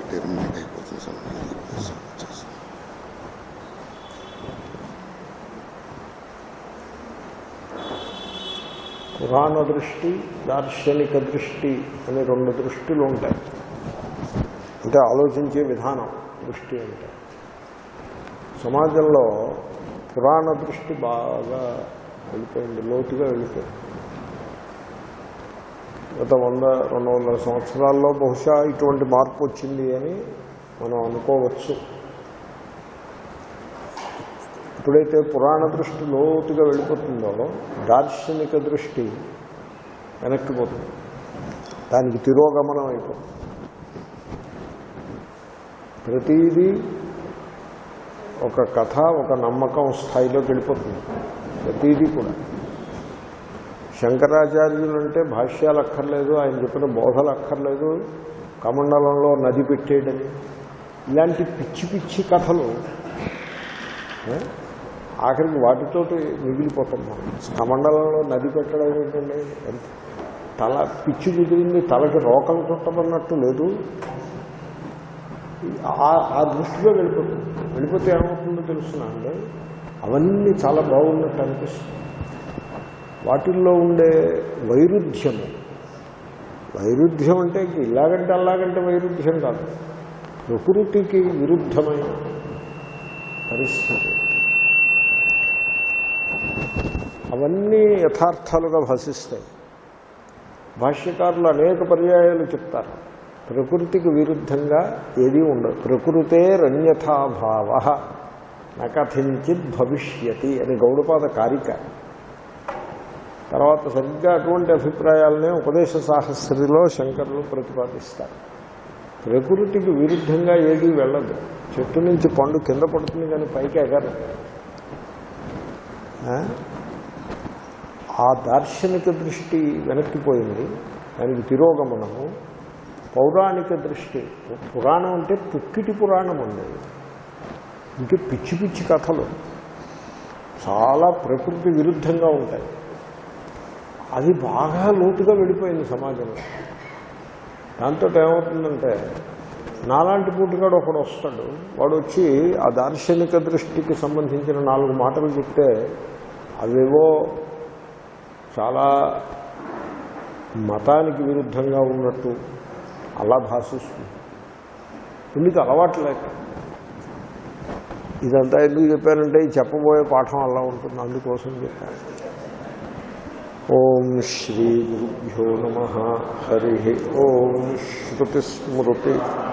Terminate అయిపోతుంది సమయం పురాణ దృష్టి దార్శనిక దృష్టి అనే రెండు దృష్టిలు ఉంటాయి అంటే ఆలోచించే విధానం దృష్టి అంటే సమాజంలో పురాణ దృష్టి బాగా వెళ్ళిపోయింది లోతుగా వెళ్ళిపోయింది గత వంద రెండు వందల సంవత్సరాల్లో బహుశా ఇటువంటి మార్పు వచ్చింది అని మనం అనుకోవచ్చు ఎప్పుడైతే పురాణ దృష్టి లోతుగా వెళ్ళిపోతుందో దార్శనిక దృష్టి వెనక్కిపోతుంది దానికి తిరోగమనం అయిపోతుంది ప్రతీదీ ఒక కథ ఒక నమ్మకం స్థాయిలోకి వెళ్ళిపోతుంది ప్రతీదీ కూడా శంకరాచార్యులు అంటే భాష్యాలు అక్కర్లేదు ఆయన చెప్పిన బోధలు అక్కర్లేదు కమండలంలో నది పెట్టేయడని ఇలాంటి పిచ్చి పిచ్చి కథలు ఏ? ఆఖరికి వాటితోటి మిగిలిపోతాం మనం కమండలంలో నది పెట్టడం ఏంటండి ఎంత తల పిచ్చి కుదిరింది తలకి రోకలు చుట్టమన్నట్టు లేదు ఆ- ఆ దృష్టిలో వెళ్ళిపోతుంది వెళ్ళిపోతే ఏమవుతుందో తెలుస్తున్నా అండి అవన్నీ చాలా బాగున్నట్టు అనిపిస్తుంది వాటిల్లో ఉండే వైరుధ్యము వైరుధ్యం అంటే ఇలాగంటే అలాగంటే వైరుధ్యం కాదు ప్రకృతికి విరుద్ధమైన పరిస్థితి అవన్నీ యథార్థాలుగా భాషిస్తాయి భాష్యకారులు అనేక పర్యాయాలు చెప్తారు ప్రకృతికి విరుద్ధంగా ఏదీ ఉండదు ప్రకృతే రన్యథాభావ నకథించిత్ భవిష్యతి అని గౌడపాద కారిక తర్వాత సరిగ్గా అటువంటి అభిప్రాయాలనే ఉపదేశ సాహస్రిలో శంకరులు ప్రతిపాదిస్తారు ప్రకృతికి విరుద్ధంగా ఏదీ వెళ్ళదు చెట్టు నుంచి పండు కింద పడుతుంది కానీ పైకి ఎగరు ఆ? ఆ దార్శనిక దృష్టి వెనక్కిపోయింది దానికి తిరోగమనము పౌరాణిక దృష్టి పురాణం అంటే పుక్కిటి పురాణం అండి ఇంకే పిచ్చి పిచ్చి కథలు చాలా ప్రకృతి విరుద్ధంగా ఉంటాయి అది బాగా లోతుగా వెళ్ళిపోయింది సమాజంలో దాంతో ఏమవుతుందంటే నాలాంటి పూటగాడు ఒకడు వస్తాడు వాడు వచ్చి ఆ దార్శనిక దృష్టికి సంబంధించిన నాలుగు మాటలు చెప్తే అవేవో చాలా మతానికి విరుద్ధంగా ఉన్నట్టు అలా భాషిస్తుంది ఎందుకు అలవాటు లేక ఇదంతా ఎందుకు చెప్పానంటే ఈ చెప్పబోయే పాఠం అలా ఉంటుంది అందుకోసం చెప్పాను ఓం శ్రీ గురుభ్యో నమ హరి ఓం శ్రుతిస్మృతి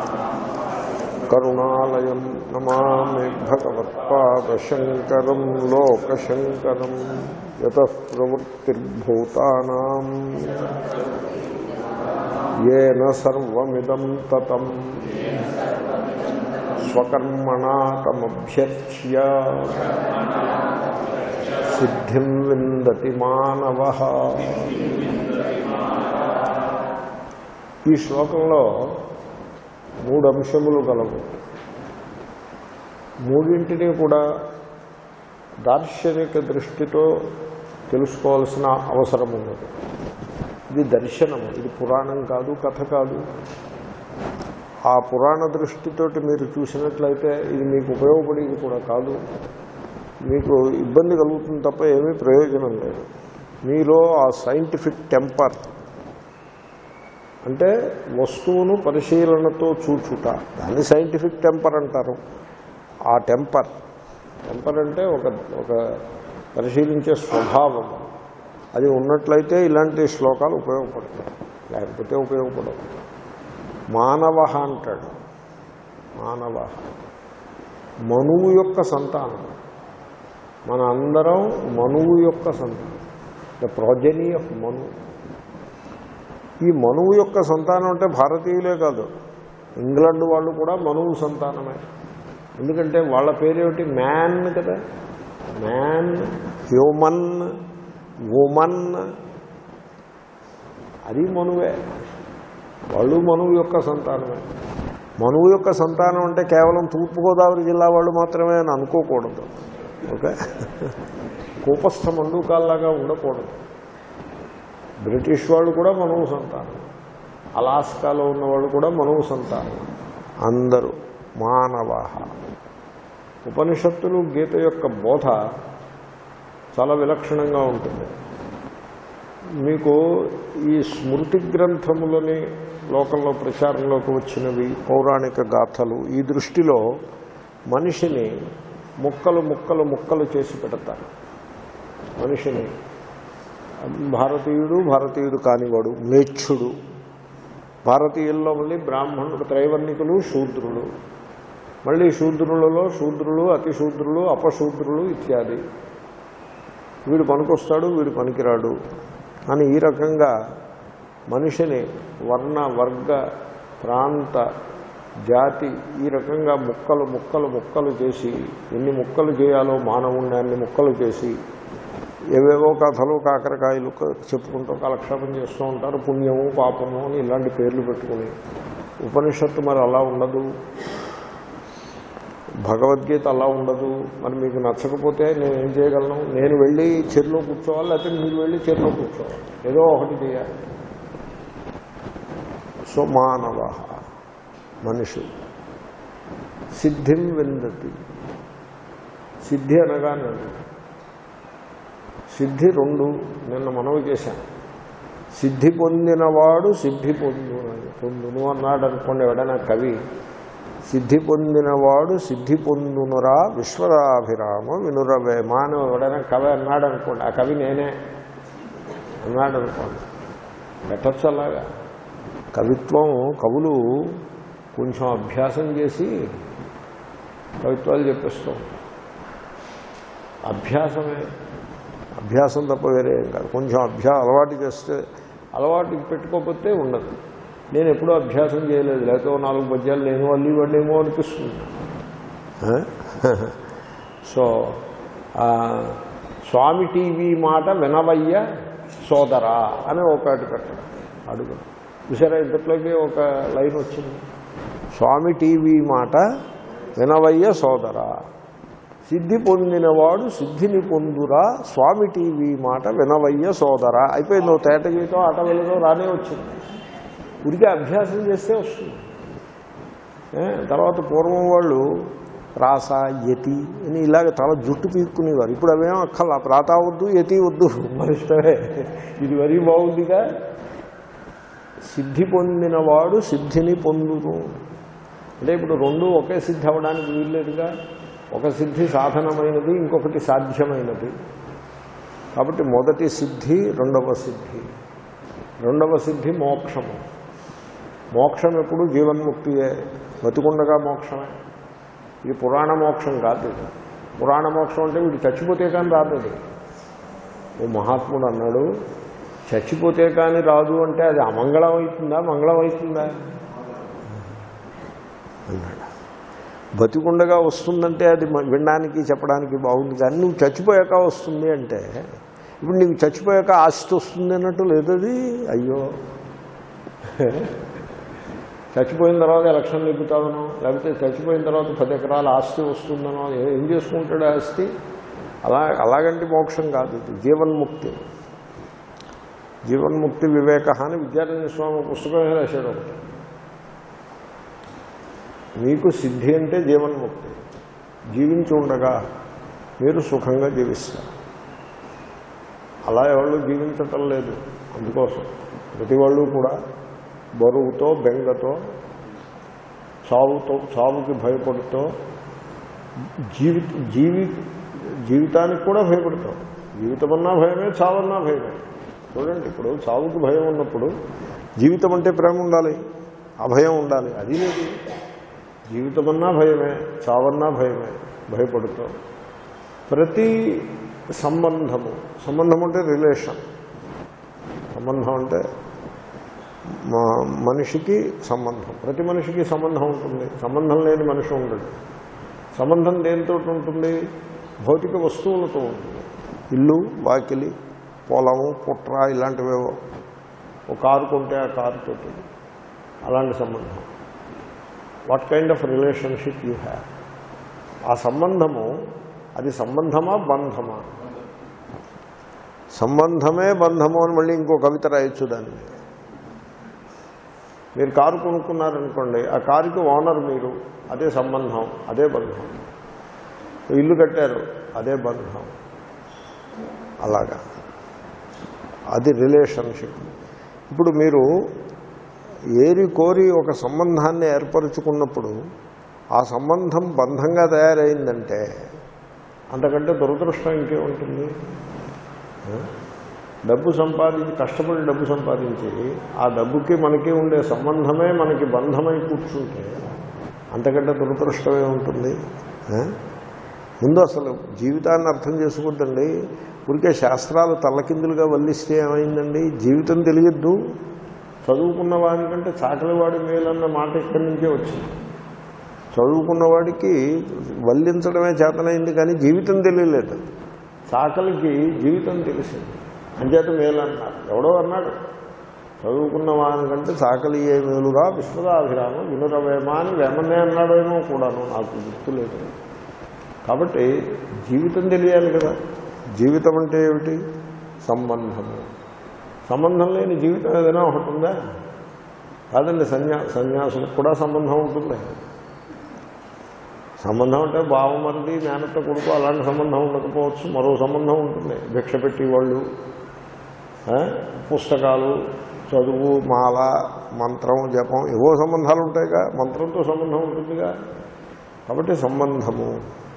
కరుణాలయం నమామి భగవత్పాదశంకరం లోకశంకరం యత ప్రవృత్తిర్భూతానాం ఏన సర్వమిదం తతం స్వకర్మణా తమభ్యర్చ్య సిద్ధిం విందతి మానవ ఈ శ్లోకంలో మూడు అంశములు గలవు మూడింటిని కూడా దార్శనిక దృష్టితో తెలుసుకోవాల్సిన అవసరం ఉన్నది ఇది దర్శనము ఇది పురాణం కాదు కథ కాదు ఆ పురాణ దృష్టితోటి మీరు చూసినట్లయితే ఇది మీకు ఉపయోగపడేది కూడా కాదు మీకు ఇబ్బంది కలుగుతుంది తప్ప ఏమీ ప్రయోజనం లేదు మీలో ఆ సైంటిఫిక్ టెంపర్ అంటే వస్తువును పరిశీలనతో చూచుట దాన్ని సైంటిఫిక్ టెంపర్ అంటారు ఆ టెంపర్ టెంపర్ అంటే ఒక ఒక పరిశీలించే స్వభావం అది ఉన్నట్లయితే ఇలాంటి శ్లోకాలు ఉపయోగపడతాయి లేకపోతే ఉపయోగపడవు మానవ అంటాడు మానవ మనువు యొక్క సంతానం మన అందరం మనువు యొక్క సంతానం ద ప్రాజనీ ఆఫ్ మను ఈ మనువు యొక్క సంతానం అంటే భారతీయులే కాదు ఇంగ్లాండ్ వాళ్ళు కూడా మనువు సంతానమే ఎందుకంటే వాళ్ళ పేరేమిటి మ్యాన్ కదా మ్యాన్ హ్యూమన్ ఉమన్ అది మనువే వాళ్ళు మనువు యొక్క సంతానమే మనువు యొక్క సంతానం అంటే కేవలం తూర్పుగోదావరి జిల్లా వాళ్ళు మాత్రమే అని అనుకోకూడదు ఓకే కూపస్థ మండూకాల్లాగా ఉండకూడదు బ్రిటిష్ వాళ్ళు కూడా మనువు సంతానం అలాస్కాలో ఉన్నవాళ్ళు కూడా మనువు సంతానం అందరూ మానవ ఉపనిషత్తులు గీత యొక్క బోధ చాలా విలక్షణంగా ఉంటుంది మీకు ఈ స్మృతి గ్రంథములని లోకంలో ప్రచారంలోకి వచ్చినవి పౌరాణిక గాథలు ఈ దృష్టిలో మనిషిని ముక్కలు ముక్కలు ముక్కలు చేసి పెడతారు మనిషిని భారతీయుడు భారతీయుడు కానివాడు మేచ్ఛుడు భారతీయుల్లో మళ్ళీ బ్రాహ్మణుడు త్రైవర్ణికులు శూద్రులు మళ్ళీ శూద్రులలో శూద్రులు అతి శూద్రులు అపశూద్రులు ఇత్యాది వీడు పనికొస్తాడు వీడు పనికిరాడు అని ఈ రకంగా మనిషిని వర్ణ వర్గ ప్రాంత జాతి ఈ రకంగా ముక్కలు ముక్కలు ముక్కలు చేసి ఎన్ని ముక్కలు చేయాలో మానవుణ్ణి అన్ని ముక్కలు చేసి ఏవేవో కథలు కాకరకాయలు క- చెప్పుకుంటూ కాలక్షేపం చేస్తూ ఉంటారు పుణ్యము పాపము అని ఇలాంటి పేర్లు పెట్టుకుని ఉపనిషత్తు మరి అలా ఉండదు భగవద్గీత అలా ఉండదు మరి మీకు నచ్చకపోతే నేను ఏం చేయగలను నేను వెళ్ళి చెరులో కూర్చోవాలి లేకపోతే మీరు వెళ్ళి చెరులో కూర్చోవాలి ఏదో ఒకటి చేయాలి సో మానవ మనిషి సిద్ధిం విందతి సిద్ధి అనగానే సిద్ధి రెండు నిన్న మనవి చేశాను సిద్ధి పొందినవాడు సిద్ధి పొందు పొందును అన్నాడు అనుకోండి ఎవడైనా కవి సిద్ధి పొందినవాడు సిద్ధి పొందునురా విశ్వదాభిరామ వినురవే మానవ ఎవడైనా కవి అన్నాడు అనుకోండి ఆ కవి నేనే అన్నాడు అనుకోండి పెట్టచ్చు అలాగా కవిత్వం కవులు కొంచెం అభ్యాసం చేసి కవిత్వాలు చెప్పేస్తూ ఉంటారు. అభ్యాసమే అభ్యాసం తప్ప వేరే ఏం కాదు కొంచెం అభ్యా అలవాటు చేస్తే అలవాటు పెట్టుకోకపోతే ఉండదు నేను ఎప్పుడూ అభ్యాసం చేయలేదు లేకపోతే ఓ నాలుగు పద్యాలు నేను అల్లి ఇవ్వండేమో అనిపిస్తుంది ఆ? సో ఆ, స్వామి టీవీ మాట వినవయ్య సోదరా అని ఒకటి పెట్టడం అడుగు చూసారా ఇంతట్లోకి ఒక లైన్ వచ్చింది స్వామి టీవీ మాట వినవయ్య సోదరా సిద్ధి పొందినవాడు సిద్ధిని పొందురా స్వామి టీవీ మాట వినవయ్య సోదరా అయిపోయింది ఓ తేట గీతం ఆట వెళ్ళదో రానే వచ్చింది ఉడికి అభ్యాసం చేస్తే వస్తుంది ఏ, తర్వాత పూర్వం వాళ్ళు రాస యతి అని ఇలాగ తల జుట్టు పీక్కునేవారు ఇప్పుడు అవేం అక్కల ప్రాత వద్దు యతి వద్దు మన ఇష్టమే ఇది వరీ బాగుందిగా సిద్ధి పొందినవాడు సిద్ధిని పొందును అంటే ఇప్పుడు రెండు ఒకే సిద్ధి అవ్వడానికి వీల్లేదుగా ఒక సిద్ధి సాధనమైనది ఇంకొకటి సాధ్యమైనది కాబట్టి మొదటి సిద్ధి రెండవ సిద్ధి రెండవ సిద్ధి మోక్షము మోక్షం ఎప్పుడు జీవన్ముక్తియే బతికుండగా మోక్షమే ఇది పురాణ మోక్షం కాదు ఇది పురాణ మోక్షం అంటే వీడు చచ్చిపోతే కానీ రాదు అది ఓ మహాత్ముడు అన్నాడు చచ్చిపోతే కానీ రాదు అంటే అది అమంగళం అవుతుందా మంగళం అవుతుందా అన్నాడు బతికుండగా వస్తుందంటే అది మ- వినడానికి చెప్పడానికి బాగుంది కానీ నువ్వు చచ్చిపోయాక వస్తుంది అంటే ఇప్పుడు నీకు చచ్చిపోయాక ఆస్తి వస్తుంది అన్నట్టు లేదు అది అయ్యో చచ్చిపోయిన తర్వాత ఎలక్షన్ నెగ్గుతాడనో లేకపోతే చచ్చిపోయిన తర్వాత పది ఎకరాల ఆస్తి వస్తుందనో ఏ- ఏం చేసుకుంటాడు ఆ ఆస్తి అలా అలాగంటే మోక్షం కాదు ఇది జీవన్ముక్తి జీవన్ముక్తి వివేక అని విద్యారణ్య స్వామి పుస్తకమే రాశాడు ఒకటి మీకు సిద్ధి అంటే జీవన్ముక్తి జీవించి ఉండగా మీరు సుఖంగా జీవిస్తారు అలా ఎవరు జీవించటం లేదు అందుకోసం ప్రతి వాళ్ళు కూడా బరువుతో బెంగతో చావుతో చావుకి భయపడుతూ జీవి జీవి జీవితానికి కూడా భయపడతాం జీవితం అన్నా భయమే చావన్నా భయమే చూడండి ఇప్పుడు చావుకి భయం ఉన్నప్పుడు జీవితం అంటే ప్రేమ ఉండాలి అభయం ఉండాలి అది లేదు జీవితమన్నా భయమే చావన్నా భయమే భయపడుతూ ప్రతి సంబంధము సంబంధం అంటే రిలేషన్ సంబంధం అంటే మా- మనిషికి సంబంధం ప్రతి మనిషికి సంబంధం ఉంటుంది సంబంధం లేని మనిషి ఉండడు సంబంధం దేనితో ఉంటుంది భౌతిక వస్తువులతో ఉంటుంది ఇల్లు వాకిలి పొలము పుట్ర ఇలాంటివేవో ఒక కారు కొంటే ఆ కారుతో అలాంటి సంబంధం what kind of relationship you have ఆ సంబంధము అది సంబంధమా బంధమా సంబంధమే బంధము అని మళ్ళీ ఇంకో కవిత రాయొచ్చు దాన్ని మీరు కారు కొనుక్కున్నారనుకోండి ఆ కారుకి ఓనర్ మీరు అదే సంబంధం అదే బంధం ఇల్లు కట్టారు అదే బంధం అలాగా అది రిలేషన్షిప్ ఇప్పుడు మీరు ఏరి కోరి ఒక సంబంధాన్ని ఏర్పరచుకున్నప్పుడు ఆ సంబంధం బంధంగా తయారైందంటే అంతకంటే దురదృష్టం ఇంకేముంటుంది ఆ? డబ్బు సంపాదించి కష్టపడి డబ్బు సంపాదించి ఆ డబ్బుకి మనకి ఉండే సంబంధమే మనకి బంధమై కూర్చుంటే అంతకంటే దురదృష్టమే ఉంటుంది ఆ? ముందు అసలు జీవితాన్ని అర్థం చేసుకోవద్దండి ఊరికే శాస్త్రాలు తల్లకిందులుగా వల్లిస్తే ఏమైందండి జీవితం తెలియద్దు చదువుకున్న వాడికంటే చాకలివాడి మేలన్న మాట ఇక్కడి నుంచే వచ్చింది చదువుకున్నవాడికి వల్లించడమే చేతనైంది కానీ జీవితం తెలియలేదు చాకలికి జీవితం తెలిసింది అంచేత మేలన్నారు ఎవడో అన్నాడు చదువుకున్న వానికంటే చాకలి ఏ మేలురా విశ్వదాభిరామ వినురవేమా అని వేమనే అన్నాడేమో కూడాను నాకు గుర్తులేదు కాబట్టి జీవితం తెలియాలి కదా జీవితం అంటే ఏమిటి సంబంధము సంబంధం లేని జీవితం ఏదైనా ఒకటి ఉందా కాదండి సన్యా సన్యాసులకు కూడా సంబంధం ఉంటుంది సంబంధం అంటే బావమరిది మేనత్త కొడుకు అలాంటి సంబంధం ఉండకపోవచ్చు మరో సంబంధం ఉంటుంది భిక్ష పెట్టి వాళ్ళు ఆ, పుస్తకాలు చదువు మాల మంత్రం జపం ఏవో సంబంధాలు ఉంటాయిగా మంత్రంతో సంబంధం ఉంటుందిగా కాబట్టి సంబంధము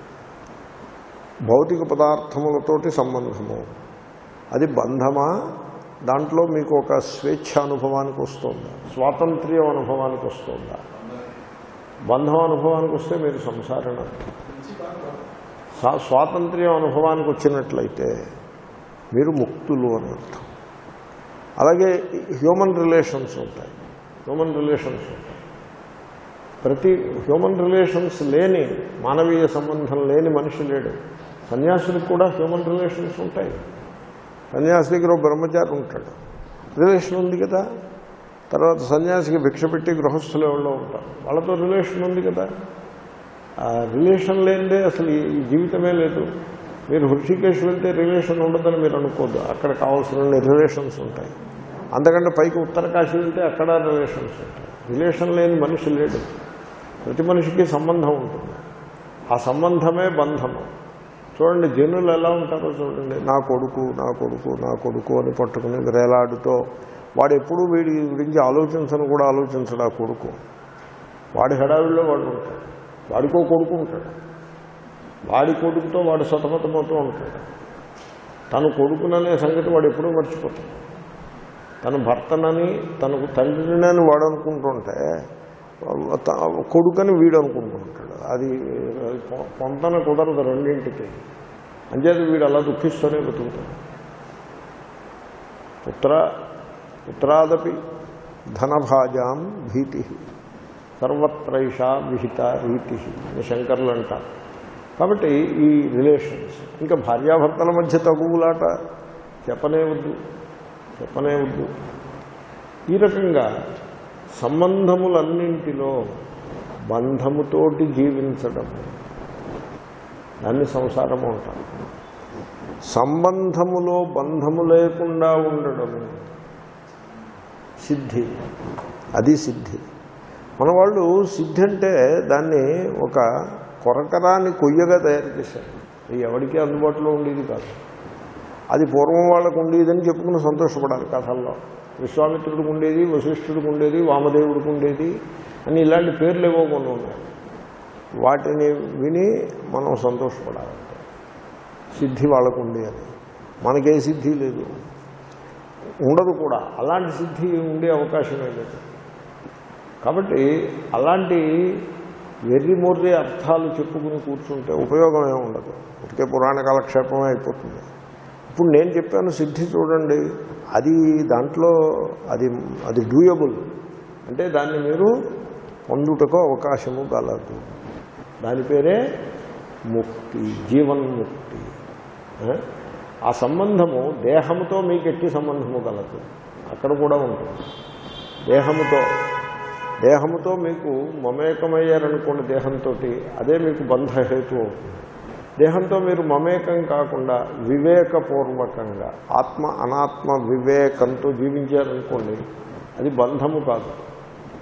భౌతిక పదార్థములతోటి సంబంధము అది బంధమా దాంట్లో మీకు ఒక స్వేచ్ఛ అనుభవానికి వస్తుందా స్వాతంత్ర్యం అనుభవానికి వస్తుందా బంధం అనుభవానికి వస్తే మీరు సంసారణ స్వా- స్వాతంత్ర్యం అనుభవానికి వచ్చినట్లయితే మీరు ముక్తులు అని అర్థం అలాగే హ్యూమన్ రిలేషన్స్ ఉంటాయి హ్యూమన్ రిలేషన్స్ ఉంటాయి ప్రతి హ్యూమన్ రిలేషన్స్ లేని మానవీయ సంబంధం లేని మనిషి లేడు సన్యాసులకు కూడా హ్యూమన్ రిలేషన్స్ ఉంటాయి సన్యాసి దగ్గర ఒక బ్రహ్మచారి ఉంటాడు రిలేషన్ ఉంది కదా తర్వాత సన్యాసికి భిక్ష పెట్టి గృహస్థులు ఎవరో ఉంటారు వాళ్ళతో రిలేషన్ ఉంది కదా ఆ రిలేషన్ లేనిదే అసలు ఈ ఈ జీవితమే లేదు మీరు హృషికేశ్ వెళ్తే రిలేషన్ ఉండదని మీరు అనుకోద్దు అక్కడ కావాల్సిన రిలేషన్స్ ఉంటాయి అంతకంటే పైకి ఉత్తరకాశీ వెళ్తే అక్కడ రిలేషన్స్ ఉంటాయి రిలేషన్ లేని మనిషి లేడు ప్రతి మనిషికి సంబంధం ఉంటుంది ఆ సంబంధమే బంధము చూడండి జనులు ఎలా ఉంటారో చూడండి నా కొడుకు నా కొడుకు నా కొడుకు అని పట్టుకుని వేలాడుతో వాడు ఎప్పుడూ వీడి గురించి ఆలోచించను కూడా ఆలోచించడు ఆ కొడుకు వాడి హడావిడిలో వాడు ఉంటాడు వాడికో కొడుకు ఉంటాడు వాడి కొడుకుతో వాడు సతమతమవుతూ ఉంటాడు తను కొడుకుననే సంగతి వాడు ఎప్పుడూ మర్చిపోతాడు తన భర్తనని తనకు తండ్రినని వాడు అనుకుంటుంటే త- కొడుకని వీడు అనుకుంటూ ఉంటాడు అది అది పొ- పొంతన కుదరదు రెండింటికి అంచేది వీడు అలా దుఃఖిస్తూనే బతుకుతాడు పుత్ర పుత్రాదపి ధనభాజాం భీతి సర్వత్రైషా విహిత రీతి అని శంకర్లు అంటారు కాబట్టి ఈ రిలేషన్స్ ఇంకా భార్యాభర్తల మధ్య తగువులాట చెప్పనే వద్దు చెప్పనే వద్దు ఈ రకంగా సంబంధములన్నింటిలో బంధముతోటి జీవించడం దాన్ని సంసారము అంటారు సంబంధములో బంధము లేకుండా ఉండడము సిద్ధి అది సిద్ధి మన వాళ్ళు సిద్ధి అంటే దాన్ని ఒక కొరకరాని కొయ్యగా తయారు చేశారు ఇది ఎవరికీ అందుబాటులో ఉండేది కాదు అది పూర్వం వాళ్ళకు ఉండేదని చెప్పుకుని సంతోషపడాలి కథల్లో విశ్వామిత్రుడికి ఉండేది వశిష్ఠుడికి ఉండేది వామదేవుడికి ఉండేది అని ఇలాంటి పేర్లు ఏవో కొన్ని ఉన్నాయి వాటిని విని మనం సంతోషపడాలి సిద్ధి వాళ్ళకు ఉంది అని మనకే సిద్ధి లేదు ఉండదు కూడా అలాంటి సిద్ధి ఉండే అవకాశమే లేదు కాబట్టి అలాంటి వెర్రి మొర్రి అర్థాలు చెప్పుకుని కూర్చుంటే ఉపయోగం ఏమి ఉండదు ఇటుకే పురాణ కాలక్షేపమే అయిపోతుంది ఇప్పుడు నేను చెప్పాను సిద్ధి చూడండి అది దాంట్లో అది అది డూయబుల్ అంటే దాన్ని మీరు పొందుటకు అవకాశము గలదు దాని పేరే ముక్తి జీవన్ముక్తి ఆ? ఆ సంబంధము దేహముతో మీకు ఎట్టి సంబంధము గలదు అక్కడ కూడా ఉంటుంది దేహముతో దేహముతో మీకు మమేకమయ్యారనుకోండి దేహంతో అదే మీకు బంధహేతు అవుతుంది దేహంతో మీరు మమేకం కాకుండా వివేకపూర్వకంగా ఆత్మ అనాత్మ వివేకంతో జీవించారనుకోండి అది బంధము కాదు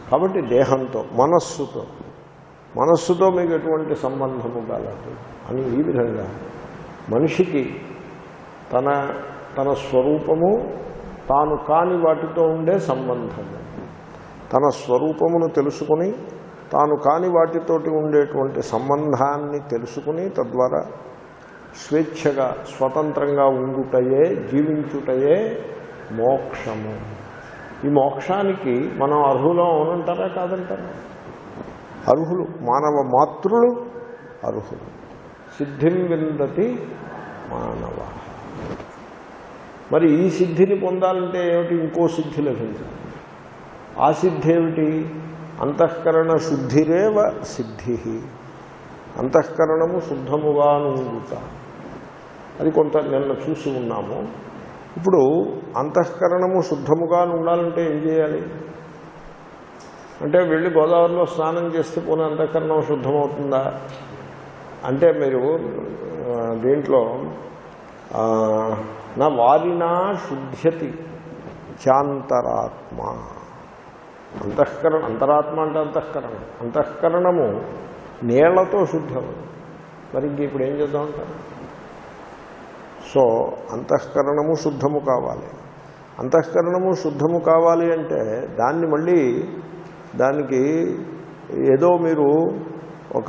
కాబట్టి దేహంతో మనస్సుతో మనస్సుతో మీకు ఎటువంటి సంబంధము కలదు అని ఈ విధంగా మనిషికి తన తన స్వరూపము తాను కాని వాటితో ఉండే సంబంధము తన స్వరూపమును తెలుసుకుని తాను కాని వాటితోటి ఉండేటువంటి సంబంధాన్ని తెలుసుకుని తద్వారా స్వేచ్ఛగా స్వతంత్రంగా ఉండుటయే జీవించుటయే మోక్షము ఈ మోక్షానికి మనం అర్హులం అవునంటారా కాదంటారా అర్హులు మానవ మాతృలు అర్హులు సిద్ధిం విందతి మానవ మరి ఈ సిద్ధిని పొందాలంటే ఏమిటి ఇంకో సిద్ధి లభించాలి ఆ సిద్ధి ఏమిటి అంతఃకరణ శుద్ధిరేవ సిద్ధి అంతఃకరణము శుద్ధముగా నుండుట అది కొంత నిన్న చూసి ఉన్నాము ఇప్పుడు అంతఃకరణము శుద్ధముగా ఉండాలంటే ఏం చేయాలి అంటే వెళ్ళి గోదావరిలో స్నానం చేస్తే పోనీ అంతఃకరణం శుద్ధమవుతుందా అంటే మీరు ఆ, దీంట్లో ఆ, నా వారినా శుద్ధ్యతి చాంతరాత్మ అంతఃకరణ అంతరాత్మ అంటే అంతఃకరణం అంతఃకరణము నీళ్లతో శుద్ధం మరి ఇంక ఇప్పుడు ఏం చేద్దామంటారు సో అంతఃకరణము శుద్ధము కావాలి అంతఃకరణము శుద్ధము కావాలి అంటే దాన్ని మళ్ళీ దానికి ఏదో మీరు ఒక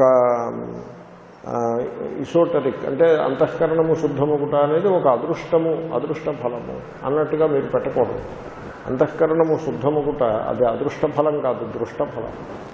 ఇసోటరిక్ అంటే అంతఃకరణము శుద్ధముకుట అనేది ఒక అదృష్టము అదృష్ట ఫలము అన్నట్టుగా మీరు పెట్టకూడదు అంతఃకరణము శుద్ధముకుట అది అదృష్ట ఫలం కాదు దృష్ట ఫలం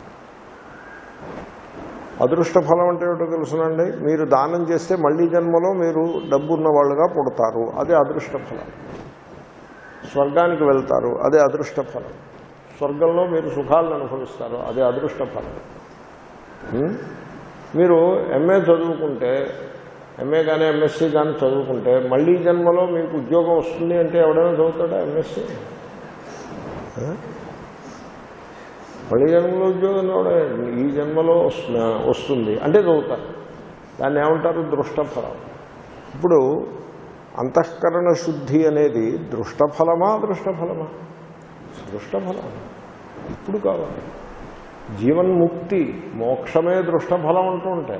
అదృష్ట ఫలం అంటే ఏమిటో తెలుసునండి మీరు దానం చేస్తే మళ్ళీ జన్మలో మీరు డబ్బున్న వాళ్ళుగా పుడతారు అదే అదృష్ట ఫలం స్వర్గానికి వెళ్తారు అదే అదృష్ట ఫలం స్వర్గంలో మీరు సుఖాలను అనుభవిస్తారు అదే అదృష్ట ఫలం ఉం? మీరు ఎంఏ చదువుకుంటే ఎంఏ కానీ ఎంఎస్సీ కానీ చదువుకుంటే మళ్ళీ జన్మలో మీకు ఉద్యోగం వస్తుంది అంటే ఎవడైనా చదువుతాడా ఎంఎస్సీ మళ్ళీ జన్మలో ఉద్యోగం కూడా ఈ జన్మలో వస్తు- వస్తుంది అంటే చదువుతారు దాన్ని ఏమంటారు దృష్టఫలం ఇప్పుడు అంతఃకరణ శుద్ధి అనేది దృష్టఫలమా దృష్టఫలమా దృష్టఫలం ఇప్పుడు కావాలి జీవన్ముక్తి మోక్షమే దృష్టఫలం అంటూ ఉంటే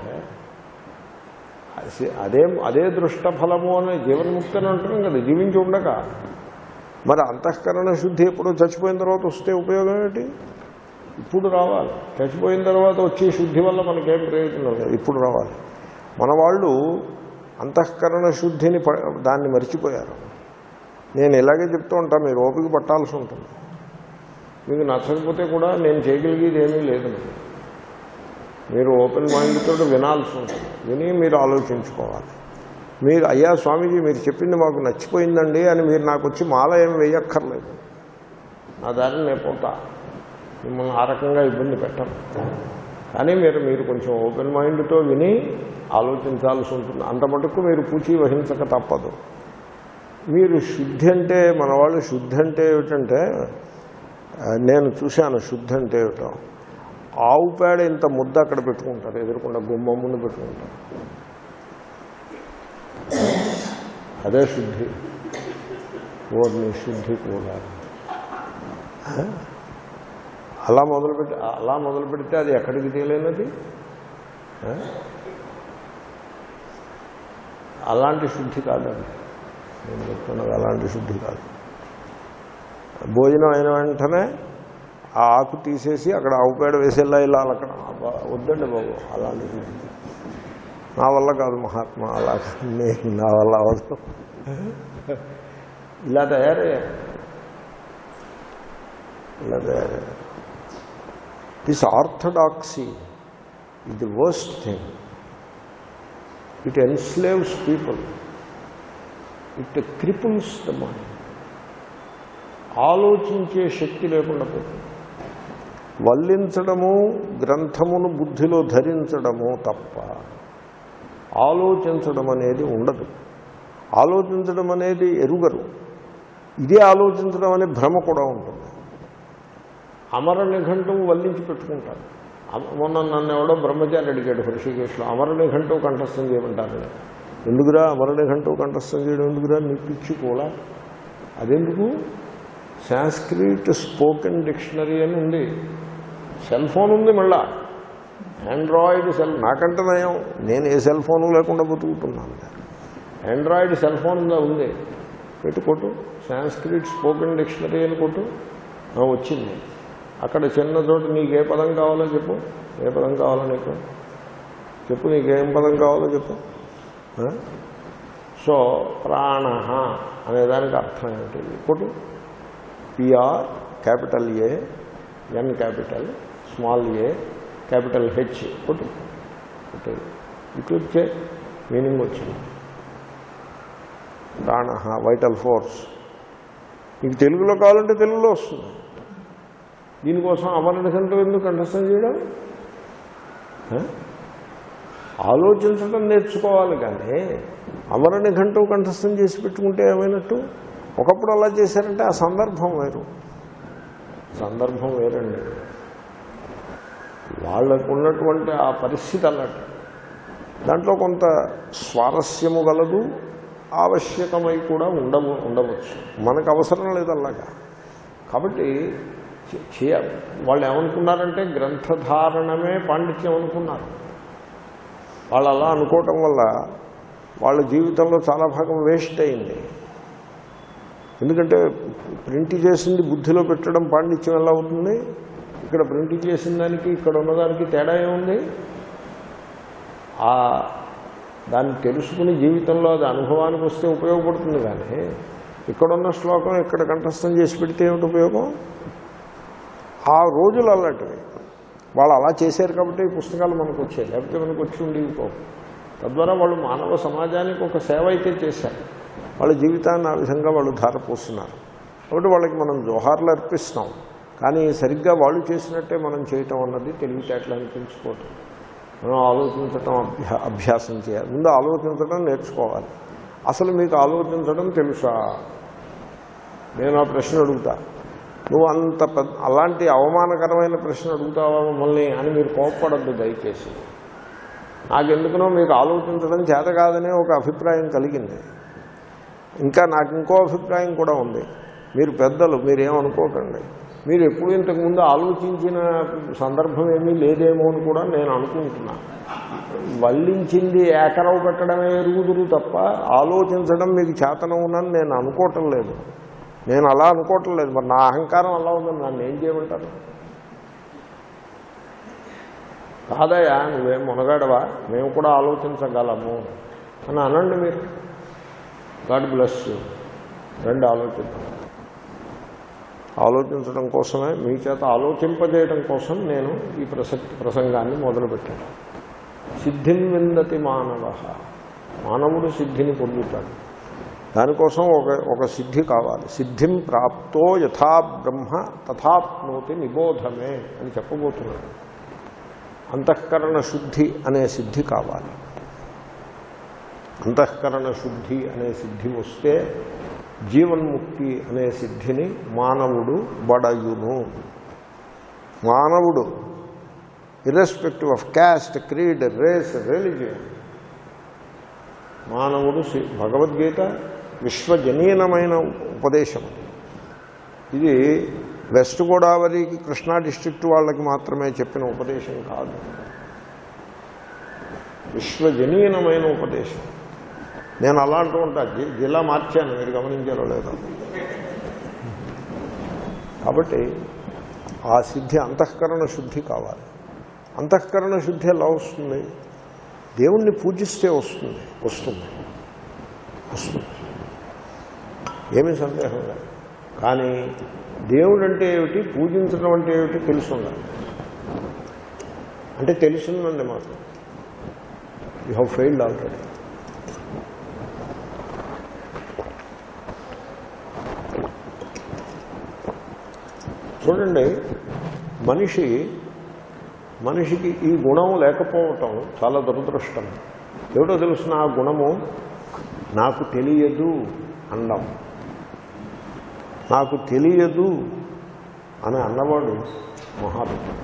అసి- అదే అదే దృష్టఫలము అని జీవన్ముక్తి అని అంటున్నాం కదా జీవించి ఉండక మరి అంతఃకరణ శుద్ధి ఎప్పుడో చచ్చిపోయిన తర్వాత వస్తే ఉపయోగం ఏంటి ఇప్పుడు రావాలి చచ్చిపోయిన తర్వాత వచ్చే శుద్ధి వల్ల మనకేం ప్రయోజనం లేదు ఇప్పుడు రావాలి మన వాళ్ళు అంతఃకరణ శుద్ధిని ప- దాన్ని మర్చిపోయారు నేను ఇలాగే చెప్తూ ఉంటా మీరు ఓపిక పట్టాల్సి ఉంటుంది మీకు నచ్చకపోతే కూడా నేను చేయగలిగేది ఏమీ లేదు మీరు ఓపెన్ మైండ్ తోటి వినాల్సి ఉంటుంది విని మీరు ఆలోచించుకోవాలి మీరు అయ్యా స్వామీజీ మీరు చెప్పింది మాకు నచ్చిపోయిందండి అని మీరు నాకు వచ్చి మాల ఏం వేయక్కర్లేదు నా దారిని నేను పోతా మిమ్మల్ని ఆ రకంగా ఇబ్బంది పెట్టను కానీ మీరు మీరు కొంచెం ఓపెన్ మైండ్తో విని ఆలోచించాల్సి ఉంటుంది అంత మటుకు మీరు పూచి వహించక తప్పదు మీరు శుద్ధి అంటే మన వాళ్ళు శుద్ధి అంటే ఏమిటంటే ఆ, నేను చూశాను శుద్ధి అంటే ఏమిటో ఆవు పేడ ఇంత ముద్ద అక్కడ పెట్టుకుంటారు ఎదురుకుండా గుమ్మం ముందు పెట్టుకుంటారు అదే శుద్ధి ఓర్ని శుద్ధి కూడా అలా మొదలుపెట్టి అలా మొదలు పెడితే అది ఎక్కడికి తేలేనది ఆ? అలాంటి శుద్ధి కాదండి నేను చెప్తున్నది అలాంటి శుద్ధి కాదు భోజనం అయిన వెంటనే ఆ ఆకు తీసేసి అక్కడ ఆవు పేడ వేసేలా ఇలా అక్కడ వద్దండి బాబు అలాంటి శుద్ధి నా వల్ల కాదు మహాత్మా అలా కాదు. నేను నా వల్ల అవసరం ఇలా తయారయ్యారు ఇలా తయారయ్యారు this orthodoxy is the worst thing. It enslaves people. It cripples the mind. ఆలోచించే శక్తి లేకుండా పోతుంది వల్లించడము గ్రంథమును బుద్ధిలో ధరించడము తప్ప ఆలోచించడం అనేది ఉండదు ఆలోచించడం అనేది ఎరుగరు ఇదే ఆలోచించడం అనే భ్రమ కూడా ఉంటుంది అమర నిఘంటువు వల్లించి పెట్టుకుంటారు అమ- మొన్న నన్ను ఎవడో బ్రహ్మచారి అడిగాడు హృషికేశ్లో అమర నిఘంటువు కంఠస్థం చేయమంటారని ఎందుకురా అమర నిఘంటువు కంఠస్థం చేయడం ఎందుకురా నీ పిచ్చి కూడా అదెందుకు సాంస్క్రిట్ స్పోకెన్ డిక్షనరీ అని ఉంది సెల్ ఫోన్ ఉంది మళ్ళా ఆండ్రాయిడ్ సెల్ నాకంటే నయం నేను ఏ సెల్ ఫోను లేకుండా బతుకుతున్నాను ఆండ్రాయిడ్ సెల్ ఫోన్ ఉందా ఉంది పెట్టి కొట్టు సాంస్క్రిట్ స్పోకెన్ డిక్షనరీ అని కొట్టు ఆ, వచ్చింది అక్కడ చిన్న చోటు నీకు ఏ పదం కావాలో చెప్పు ఏ పదం కావాలో నీకు చెప్పు నీకు ఏం పదం కావాలో చెప్పు ఆ? సో ప్రాణ అనేదానికి అర్థం ఏమిటి కొట్టు PR capital A N capital small A capital H కొట్టు కొట్టు ఈ క్లిక్ చే మీనింగ్ వచ్చింది ప్రాణ వైటల్ ఫోర్స్ మీకు తెలుగులో కావాలంటే తెలుగులో వస్తుంది దీనికోసం అమరణ సెంటర్ ఎందుకు కంఠస్థం చేయడం ఆ? ఆలోచించడం నేర్చుకోవాలి కానీ అమరణ గంట కంఠస్థం చేసి పెట్టుకుంటే ఏమైనట్టు ఒకప్పుడు అలా చేశారంటే ఆ సందర్భం వేరు సందర్భం వేరండి వాళ్ళకు ఉన్నటువంటి ఆ పరిస్థితి అలాంటి దాంట్లో కొంత స్వారస్యము గలదు ఆవశ్యకమై కూడా ఉండవు ఉండవచ్చు మనకు అవసరం లేదు అలాగా కాబట్టి చే- చేయ వాళ్ళు ఏమనుకున్నారంటే గ్రంథధారణమే పాండిత్యం అనుకున్నారు వాళ్ళు అలా అనుకోవటం వల్ల వాళ్ళ జీవితంలో చాలా భాగం వేస్ట్ అయింది ఎందుకంటే ప్రింట్ చేసింది బుద్ధిలో పెట్టడం పాండిత్యం ఎలా అవుతుంది ఇక్కడ ప్రింట్ చేసిన దానికి ఇక్కడ ఉన్నదానికి తేడా ఏముంది ఆ దాన్ని తెలుసుకుని జీవితంలో అది అనుభవానికి వస్తే ఉపయోగపడుతుంది కానీ ఇక్కడున్న శ్లోకం ఇక్కడ కంఠస్థం చేసి పెడితే ఏమిటి ఉపయోగం ఆ రోజులు అలాంటివి వాళ్ళు అలా చేశారు కాబట్టి ఈ పుస్తకాలు మనకు వచ్చాయి లేకపోతే మనకు వచ్చి ఉండేవి కావు తద్వారా వాళ్ళు మానవ సమాజానికి ఒక సేవ అయితే చేశారు వాళ్ళ జీవితాన్ని ఆ విధంగా వాళ్ళు ధారపోస్తున్నారు కాబట్టి వాళ్ళకి మనం జోహార్లు అర్పిస్తాం కానీ సరిగ్గా వాళ్ళు చేసినట్టే మనం చేయటం అన్నది తెలివితేటలు అనిపించుకోవటం మనం ఆలోచించటం అభ్యా అభ్యాసం చేయాలి ముందు ఆలోచించడం నేర్చుకోవాలి అసలు మీకు ఆలోచించడం తెలుసా నేను ఆ ప్రశ్న అడుగుతా నువ్వు అంత పెద్ద అలాంటి అవమానకరమైన ప్రశ్న అడుగుతావా మమ్మల్ని అని మీరు కోప్పడద్దు దయచేసి నాకెందుకునో మీకు ఆలోచించడం చేత కాదనే ఒక అభిప్రాయం కలిగింది ఇంకా నాకు ఇంకో అభిప్రాయం కూడా ఉంది మీరు పెద్దలు మీరేమనుకోకండి మీరు ఎప్పుడు ఇంతకుముందు ఆలోచించిన సందర్భం ఏమీ లేదేమో అని కూడా నేను అనుకుంటున్నా వల్లించింది ఏకరవు పెట్టడమే ఎరుగుదురు తప్ప ఆలోచించడం మీకు చేతనవునని నేను అనుకోవటం లేదు నేను అలా అనుకోవటం లేదు మరి నా అహంకారం అలా ఉందని నన్ను ఏం చేయమంటారు కాదయ్యా నువ్వేం మునగాడవా మేము కూడా ఆలోచించగలము అని అనండి మీరు గాడ్ బ్లెస్ యూ రెండు ఆలోచిద్దాం ఆలోచించడం కోసమే మీ చేత ఆలోచింపజేయడం కోసం నేను ఈ ప్రసక్తి ప్రసంగాన్ని మొదలుపెట్టాను సిద్ధిం విందతి మానవ మానవుడు సిద్ధిని పొందుతాడు దానికోసం ఒక ఒక సిద్ధి కావాలి సిద్ధిం ప్రాప్తో యథా బ్రహ్మ తథాప్నోతి నిబోధమే అని చెప్పబోతున్నాడు అంతఃకరణ శుద్ధి అనే సిద్ధి కావాలి అంతఃకరణ శుద్ధి అనే సిద్ధి వస్తే జీవన్ముక్తి అనే సిద్ధిని మానవుడు బడయును మానవుడు irrespective of caste creed race religion మానవుడు సి- భగవద్గీత విశ్వజనీనమైన ఉపదేశం ఇది వెస్ట్ గోదావరికి కృష్ణా డిస్ట్రిక్ట్ వాళ్ళకి మాత్రమే చెప్పిన ఉపదేశం కాదు విశ్వజనీనమైన ఉపదేశం నేను అలా అంటూ ఉంటా జి- జిల్లా మార్చాను మీరు గమనించారో లేదో కాబట్టి ఆ సిద్ధి అంతఃకరణ శుద్ధి కావాలి అంతఃకరణ శుద్ధి ఎలా వస్తుంది దేవుణ్ణి పూజిస్తే వస్తుంది వస్తుంది వస్తుంది ఏమీ సందేహం లేదు కానీ దేవుడు అంటే ఏమిటి పూజించడం అంటే ఏమిటి తెలుసుండాలి అంటే తెలుసుందండి మాకు యూ హ్యావ్ ఫెయిల్డ్ ఆల్రెడీ చూడండి మనిషి మనిషికి ఈ గుణం లేకపోవటం చాలా దురదృష్టం ఏమిటో తెలుసిన ఆ గుణము నాకు తెలియదు అండం నాకు తెలియదు అని అన్నవాడు మహాత్ముడు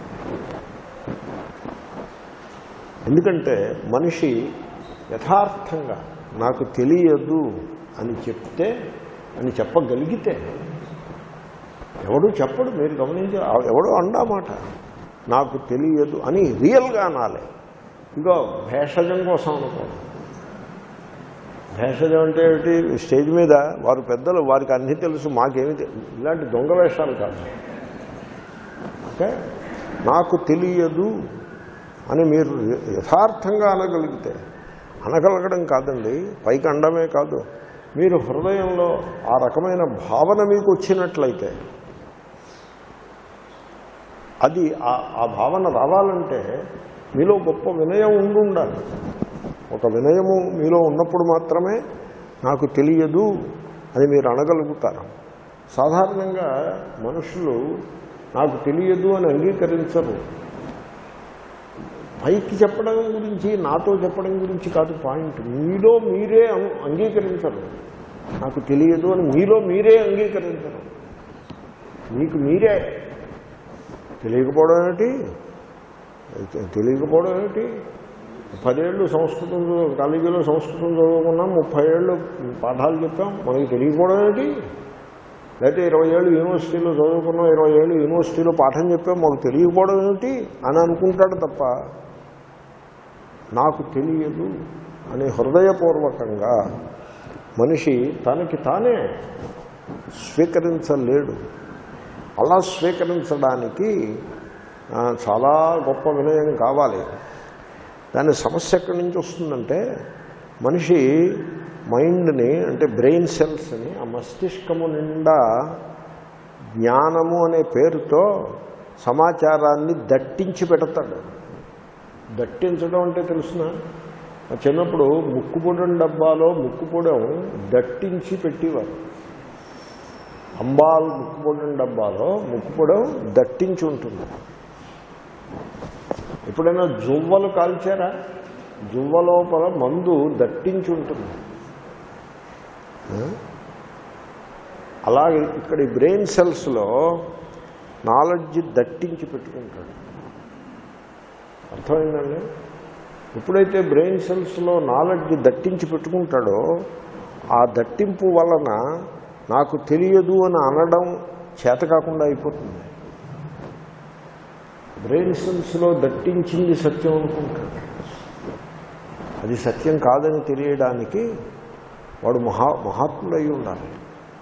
ఎందుకంటే మనిషి యథార్థంగా నాకు తెలియదు అని చెప్తే అని చెప్పగలిగితే ఎవడు చెప్పడు మీరు గమనించి ఎవడో అండా మాట నాకు తెలియదు అని రియల్గా అనాలి ఇగో భేషజం కోసం అనుకోండి భేషజం అంటే ఏమిటి స్టేజ్ మీద వారు పెద్దలు వారికి అన్నీ తెలుసు మాకేమి తె- ఇలాంటి దొంగ వేషాలు కాదు ఓకే నాకు తెలియదు అని మీరు యథార్థంగా అనగలిగితే అనగలగడం కాదండి పైకి అండమే కాదు మీరు హృదయంలో ఆ రకమైన భావన మీకు వచ్చినట్లయితే అది ఆ- ఆ భావన రావాలంటే మీలో గొప్ప వినయం ఉండి ఉండాలి ఒక వినయము మీలో ఉన్నప్పుడు మాత్రమే నాకు తెలియదు అని మీరు అనగలుగుతారు సాధారణంగా మనుషులు నాకు తెలియదు అని అంగీకరించరు పైకి చెప్పడం గురించి నాతో చెప్పడం గురించి కాదు పాయింట్ మీలో మీరే అం- అంగీకరించరు నాకు తెలియదు అని మీలో మీరే అంగీకరించరు మీకు మీరే తెలియకపోవడం ఏమిటి తెలియకపోవడం ఏమిటి పదేళ్ళు సంస్కృతం చదువు- కాలేజీలో సంస్కృతం చదువుకున్నాం ముప్పై ఏళ్ళు పాఠాలు చెప్పాం మనకి తెలియకపోవడం ఏమిటి లేకపోతే ఇరవై ఏళ్ళు యూనివర్సిటీలో చదువుకున్నాం ఇరవై ఏళ్ళు యూనివర్సిటీలో పాఠం చెప్పాం మాకు తెలియకపోవడం ఏమిటి అని అనుకుంటాడు తప్ప నాకు తెలియదు అని హృదయపూర్వకంగా మనిషి తనకి తానే స్వీకరించలేడు అలా స్వీకరించడానికి ఆ, చాలా గొప్ప వినయం కావాలి దాని సమస్య ఎక్కడి నుంచి వస్తుందంటే మనిషి మైండ్ని అంటే బ్రెయిన్ సెల్స్ని ఆ మస్తిష్కము నిండా జ్ఞానము అనే పేరుతో సమాచారాన్ని దట్టించి పెడతాడు దట్టించడం అంటే తెలుసిన చిన్నప్పుడు ముక్కుపొడం డబ్బాలో ముక్కుపొడం దట్టించి పెట్టేవారు అంబాల్ ముక్కుపొడం డబ్బాలో ముక్కుపొడం దట్టించి ఉంటుంది ఎప్పుడైనా జువ్వలు కాల్చారా జువ్వ లోపల మందు దట్టించి ఉంటుంది ఆ? అలాగే ఇక్కడ ఈ బ్రెయిన్ సెల్స్లో నాలెడ్జ్ దట్టించి పెట్టుకుంటాడు అర్థమైందండి ఎప్పుడైతే బ్రెయిన్ సెల్స్లో నాలెడ్జ్ దట్టించి పెట్టుకుంటాడో ఆ దట్టింపు వలన నాకు తెలియదు అని అనడం చేత కాకుండా అయిపోతుంది బ్రెయిన్ సెల్స్లో దట్టించింది సత్యం అనుకుంటాడు అది సత్యం కాదని తెలియడానికి వాడు మహా మహాత్ముడై ఉండాలి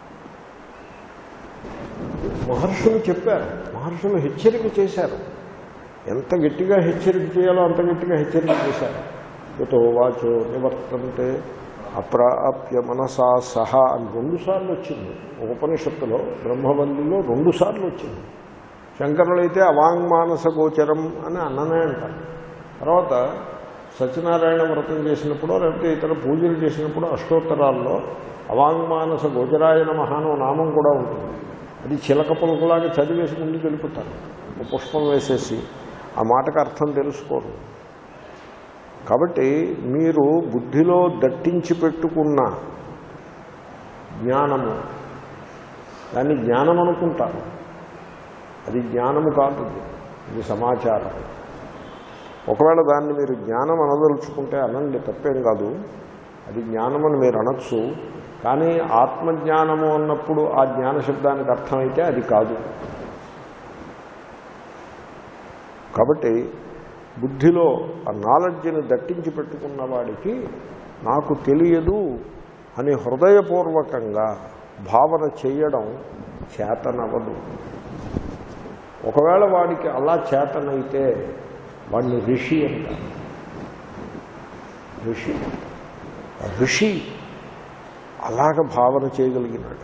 మహర్షులు చెప్పారు మహర్షులు హెచ్చరిక చేశారు ఎంత గట్టిగా హెచ్చరిక చేయాలో అంత గట్టిగా హెచ్చరిక చేశారు యుతో వాచో నివర్తంతే అప్రాప్య మనసా సహా అని రెండుసార్లు వచ్చింది ఒక ఉపనిషత్తులో బ్రహ్మవల్లిలో రెండుసార్లు వచ్చింది శంకరులైతే అవాంగ్మానస గోచరం అని అన్ననే అంటారు తర్వాత సత్యనారాయణ వ్రతం చేసినప్పుడు లేకపోతే ఇతర పూజలు చేసినప్పుడు అష్టోత్తరాల్లో అవాంగ్మానస గోచరాయన మహానవ నామం కూడా ఉంటుంది అది చిలక పులకలాగా చదివేసి ముందుకు వెళ్ళిపోతారు ఒక పుష్పం వేసేసి ఆ మాటకు అర్థం తెలుసుకోరు కాబట్టి మీరు బుద్ధిలో దట్టించి పెట్టుకున్న జ్ఞానము దాన్ని జ్ఞానం అనుకుంటారు అది జ్ఞానము కాదు ఇది. ఇది సమాచారం ఒకవేళ దాన్ని మీరు జ్ఞానం అనదలుచుకుంటే అనండి తప్పేం కాదు అది జ్ఞానమని మీరు అనొచ్చు కానీ ఆత్మజ్ఞానము అన్నప్పుడు ఆ జ్ఞాన శబ్దానికి అర్థమైతే అది కాదు కాబట్టి బుద్ధిలో ఆ నాలెడ్జ్ని దట్టించి పెట్టుకున్న వాడికి నాకు తెలియదు అని హృదయపూర్వకంగా భావన చేయడం చేతనవదు ఒకవేళ వాడికి అలా చేతనైతే వాడిని ఋషి అంటారు ఋషి ఆ ఋషి అలాగ భావన చేయగలిగినాడు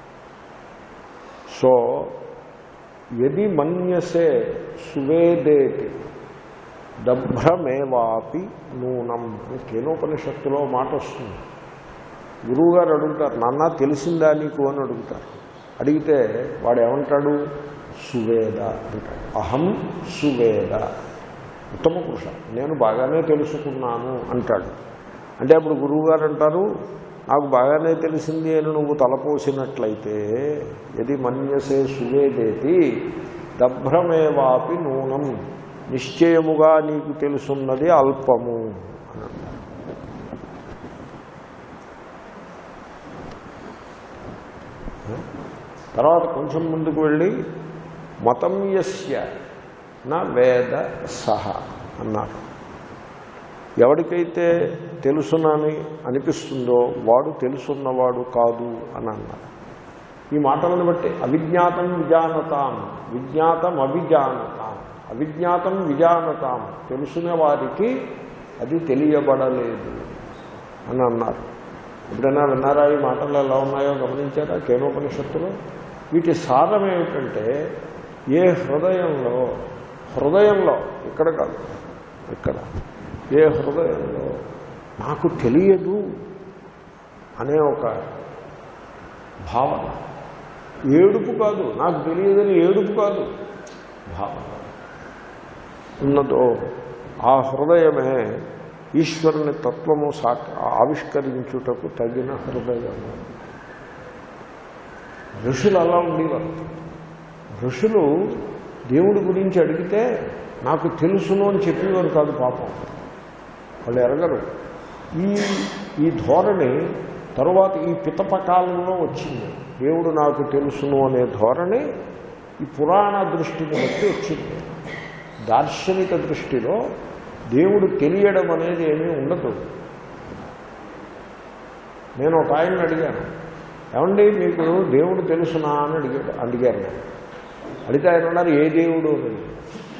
సో ఎది మన్యసే సువేదేతి దభ్రమేవాపి నూనం అని కేనోపనిషత్తులో మాట వస్తుంది గురువుగారు అడుగుతారు నాన్న తెలిసిందా నీకు అని అడుగుతారు అడిగితే వాడు ఏమంటాడు సువేద అంటాడు అహం సువేద ఉత్తమ పురుష నేను బాగానే తెలుసుకున్నాను అంటాడు అంటే అప్పుడు గురువుగారు అంటారు నాకు బాగానే తెలిసింది అని నువ్వు తలపోసినట్లయితే ఇది మన్యసే సువేదేతి దభ్రమేవాపి నూనం నిశ్చయముగా నీకు తెలుసున్నది అల్పము అని అంటారు తర్వాత కొంచెం ముందుకు వెళ్ళి మతం యస్య నా వేద సహ అన్నారు ఎవరికైతే తెలుసునని అనిపిస్తుందో వాడు తెలుసున్నవాడు కాదు అని అన్నారు ఈ మాటలను బట్టి అవిజ్ఞాతం విజానతాం విజ్ఞాతం అవిజానతాం అవిజ్ఞాతం విజానతాం తెలుసున్న వారికి అది తెలియబడలేదు అని అన్నారు ఎప్పుడైనా విన్నారా ఈ మాటలు ఎలా ఉన్నాయో గమనించారా కేనోపనిషత్తులో వీటి సారం ఏమిటంటే ఏ హృదయంలో హృదయంలో ఇక్కడ కాదు ఇక్కడ ఏ హృదయంలో నాకు తెలియదు అనే ఒక భావన ఏడుపు కాదు నాకు తెలియదని ఏడుపు కాదు భావన ఉన్నదో ఆ హృదయమే ఈశ్వరుని తత్వము సాక ఆవిష్కరించుటకు తగిన హృదయము ఋషులు అలా ఉండేవారు ఋషులు దేవుడి గురించి అడిగితే నాకు తెలుసును అని చెప్పేవారు కాదు పాపం వాళ్ళు ఎరగరు ఈ ఈ ధోరణి తరువాత ఈ పితప కాలంలో వచ్చింది దేవుడు నాకు తెలుసును అనే ధోరణి ఈ పురాణ దృష్టిని బట్టి వచ్చింది దార్శనిక దృష్టిలో దేవుడు తెలియడం అనేది ఏమీ ఉండదు నేను ఒక ఆయన్ని అడిగాను ఏమండి మీకు దేవుడు తెలుసునా అని అడిగాడు అడిగారు నేను అడిగితే ఆయన ఉన్నారు ఏ దేవుడు అని అడిగారు.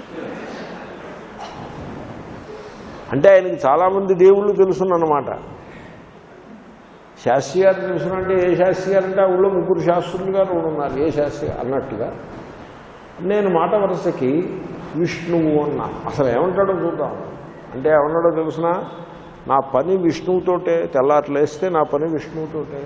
అంటే ఆయనకి చాలామంది దేవుళ్ళు తెలుసునన్నమాట శాస్త్రి గారు తెలుసునంటే ఏ శాస్త్రి గారు అంటే ఆ ఊళ్ళో ముగ్గురు శాస్త్రులు గారు ఉన్నారు ఏ శాస్త్రి అన్నట్టుగా నేను మాట వరుసకి విష్ణువు అన్నా అసలు ఏమంటాడో చూద్దాం అంటే ఏమన్నాడో తెలుసిన నా పని విష్ణువుతోటే తెల్లారులేస్తే నా పని విష్ణువుతోటే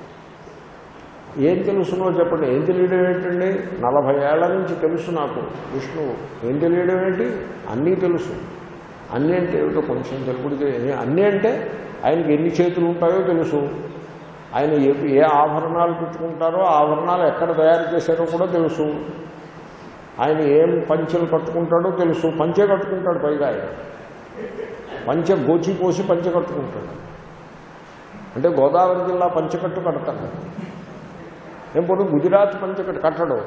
ఏం తెలుసునో చెప్పండి ఏం తెలియడం ఏంటండి నలభై ఏళ్ల నుంచి తెలుసు నాకు విష్ణువు ఏం తెలియడం ఏంటి అన్నీ తెలుసు అన్నీ అంటే ఏమిటో కొంచెం తెలుపుడికి అన్నీ అంటే ఆయనకి ఎన్ని చేతులు ఉంటాయో తెలుసు ఆయన ఏ ఏ ఆభరణాలు పెట్టుకుంటారో ఆ ఆభరణాలు ఎక్కడ తయారు చేశారో కూడా తెలుసు ఆయన ఏం పంచెలు కట్టుకుంటాడో తెలుసు పంచె కట్టుకుంటాడు పైగా ఆయన పంచె గోచి పోసి పంచె కట్టుకుంటాడు అంటే గోదావరి జిల్లా పంచకట్టు కడతాడు ఏం పోటీ గుజరాత్ పంచకట్టు కట్టడు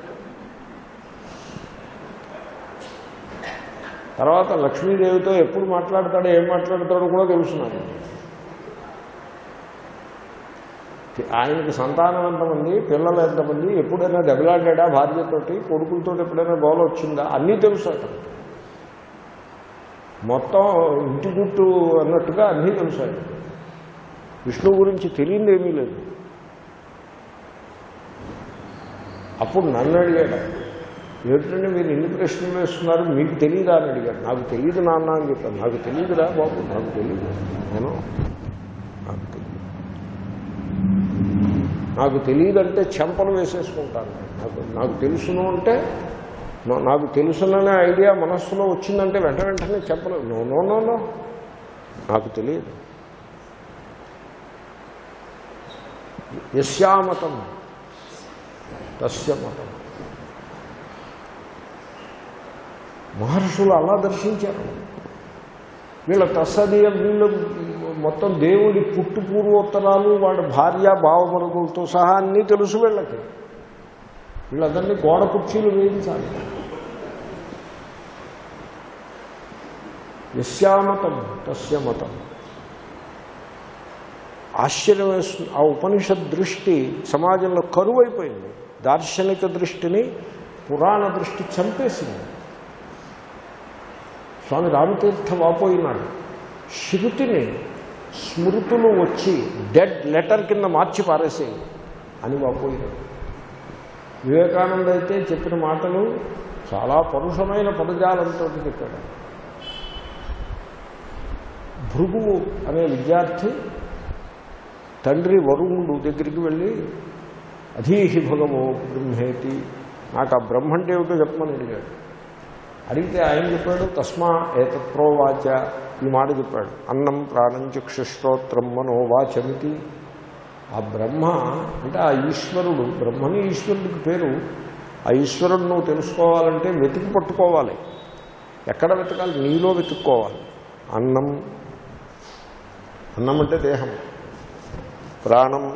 తర్వాత లక్ష్మీదేవితో ఎప్పుడు మాట్లాడతాడో ఏం మాట్లాడతాడో కూడా తెలుసు నాకు ఆయనకి సంతానం ఎంతమంది పిల్లలు ఎంతమంది ఎప్పుడైనా దెబ్బలాడాడా భార్యతోటి కొడుకులతో ఎప్పుడైనా గోల వచ్చిందా అన్నీ తెలుసు అతను మొత్తం ఇంటి గుట్టు అన్నట్టుగా అన్నీ తెలుసు ఆయన విష్ణువు గురించి తెలియంది ఏమీ లేదు అప్పుడు నన్ను అడిగాడు ఏమిటంటే మీరు ఎన్ని ప్రశ్నలు వేస్తున్నారు మీకు తెలియదా అని అడిగాడు నాకు తెలియదు నాన్న అని చెప్పాను నాకు తెలియదురా బాబు నాకు తెలియదు నేను నాకు తెలియదు నాకు తెలియదంటే చెంపలు వేసేసుకుంటాను నాకు నాకు తెలుసును అంటే నా- నాకు తెలుసుననే ఐడియా మనస్సులో వచ్చిందంటే వెంట వెంటనే చెప్పలు నో నో నో నో నాకు తెలియదు యశ్యామతం తస్య మతం మహర్షులు అలా దర్శించారు వీళ్ళ తస్సదీయ వీళ్ళు మొత్తం దేవుడి పుట్టు పూర్వోత్తరాలు వాడి భార్య భావమరుగులతో సహా అన్నీ తెలుసు వీళ్ళకి వీళ్ళందరినీ గోడ కుర్చీలు వేయించాలి యశ్యామతం తస్య మతం ఆశ్చర్యం వేస్తుంది ఆ ఉపనిషత్ దృష్టి సమాజంలో కరువు అయిపోయింది దార్శనిక దృష్టిని పురాణ దృష్టి చంపేసింది స్వామి రామతీర్థ వాపోయినాడు శృతిని స్మృతులు వచ్చి డెడ్ లెటర్ కింద మార్చి పారేసేయి అని వాపోయినాడు వివేకానంద అయితే చెప్పిన మాటలు చాలా పరుషమైన పదజాలంతో చెప్పాడు భృగువు అనే విద్యార్థి తండ్రి వరుణుడు దగ్గరికి వెళ్ళి అధీహి భగవో బ్రహ్మేతి నాకు ఆ బ్రహ్మ అంటే ఏమిటో చెప్పమని అడిగాడు అడిగితే ఆయన చెప్పాడు తస్మా ఏతత్ప్రోవాచ ఈ మాట చెప్పాడు అన్నం ప్రాణం చక్షుశ్రోత్రం మనోవాచమితి ఆ బ్రహ్మ అంటే ఆ ఈశ్వరుడు బ్రహ్మని ఈశ్వరుడికి పేరు ఆ ఈశ్వరుడు నువ్వు తెలుసుకోవాలంటే వెతికి పట్టుకోవాలి ఎక్కడ వెతకాలి నీలో వెతుక్కోవాలి అన్నం అన్నం అంటే దేహం ప్రాణం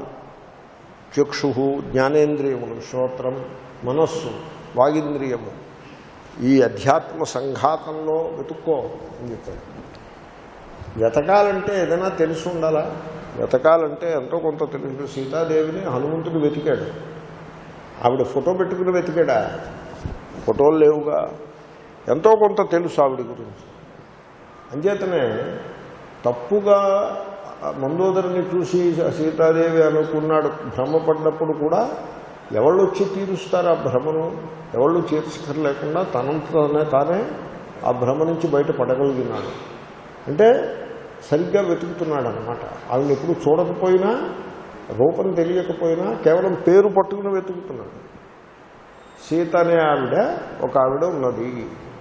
చక్షు జ్ఞానేంద్రియములు శ్రోత్రం మనస్సు వాగింద్రియము ఈ అధ్యాత్మ సంఘాతంలో వెతుక్కో అని చెప్పాడు వెతకాలంటే ఏదైనా తెలిసి ఉండాలా వెతకాలంటే ఎంతో కొంత తెలుసు సీతాదేవిని హనుమంతుడు వెతికాడు ఆవిడ ఫోటో పెట్టుకుని వెతికాడా ఫోటోలు లేవుగా ఎంతో కొంత తెలుసు ఆవిడ గురించి అంచేతనే తప్పుగా మందోదరిని చూసి సీతాదేవి అనుకున్నాడు భ్రమపడినప్పుడు కూడా ఎవళ్ళు వచ్చి తీరుస్తారు ఆ భ్రమను ఎవళ్ళు తీర్చకర్లేకుండా తనంతనే తానే ఆ భ్రమ నుంచి బయట పడగలిగినాడు అంటే సరిగ్గా వెతుకుతున్నాడు అనమాట ఆవిడ ఎప్పుడు చూడకపోయినా రూపం తెలియకపోయినా కేవలం పేరు పట్టుకుని వెతుకుతున్నాడు సీత అనే ఆవిడ ఒక ఆవిడ ఉన్నది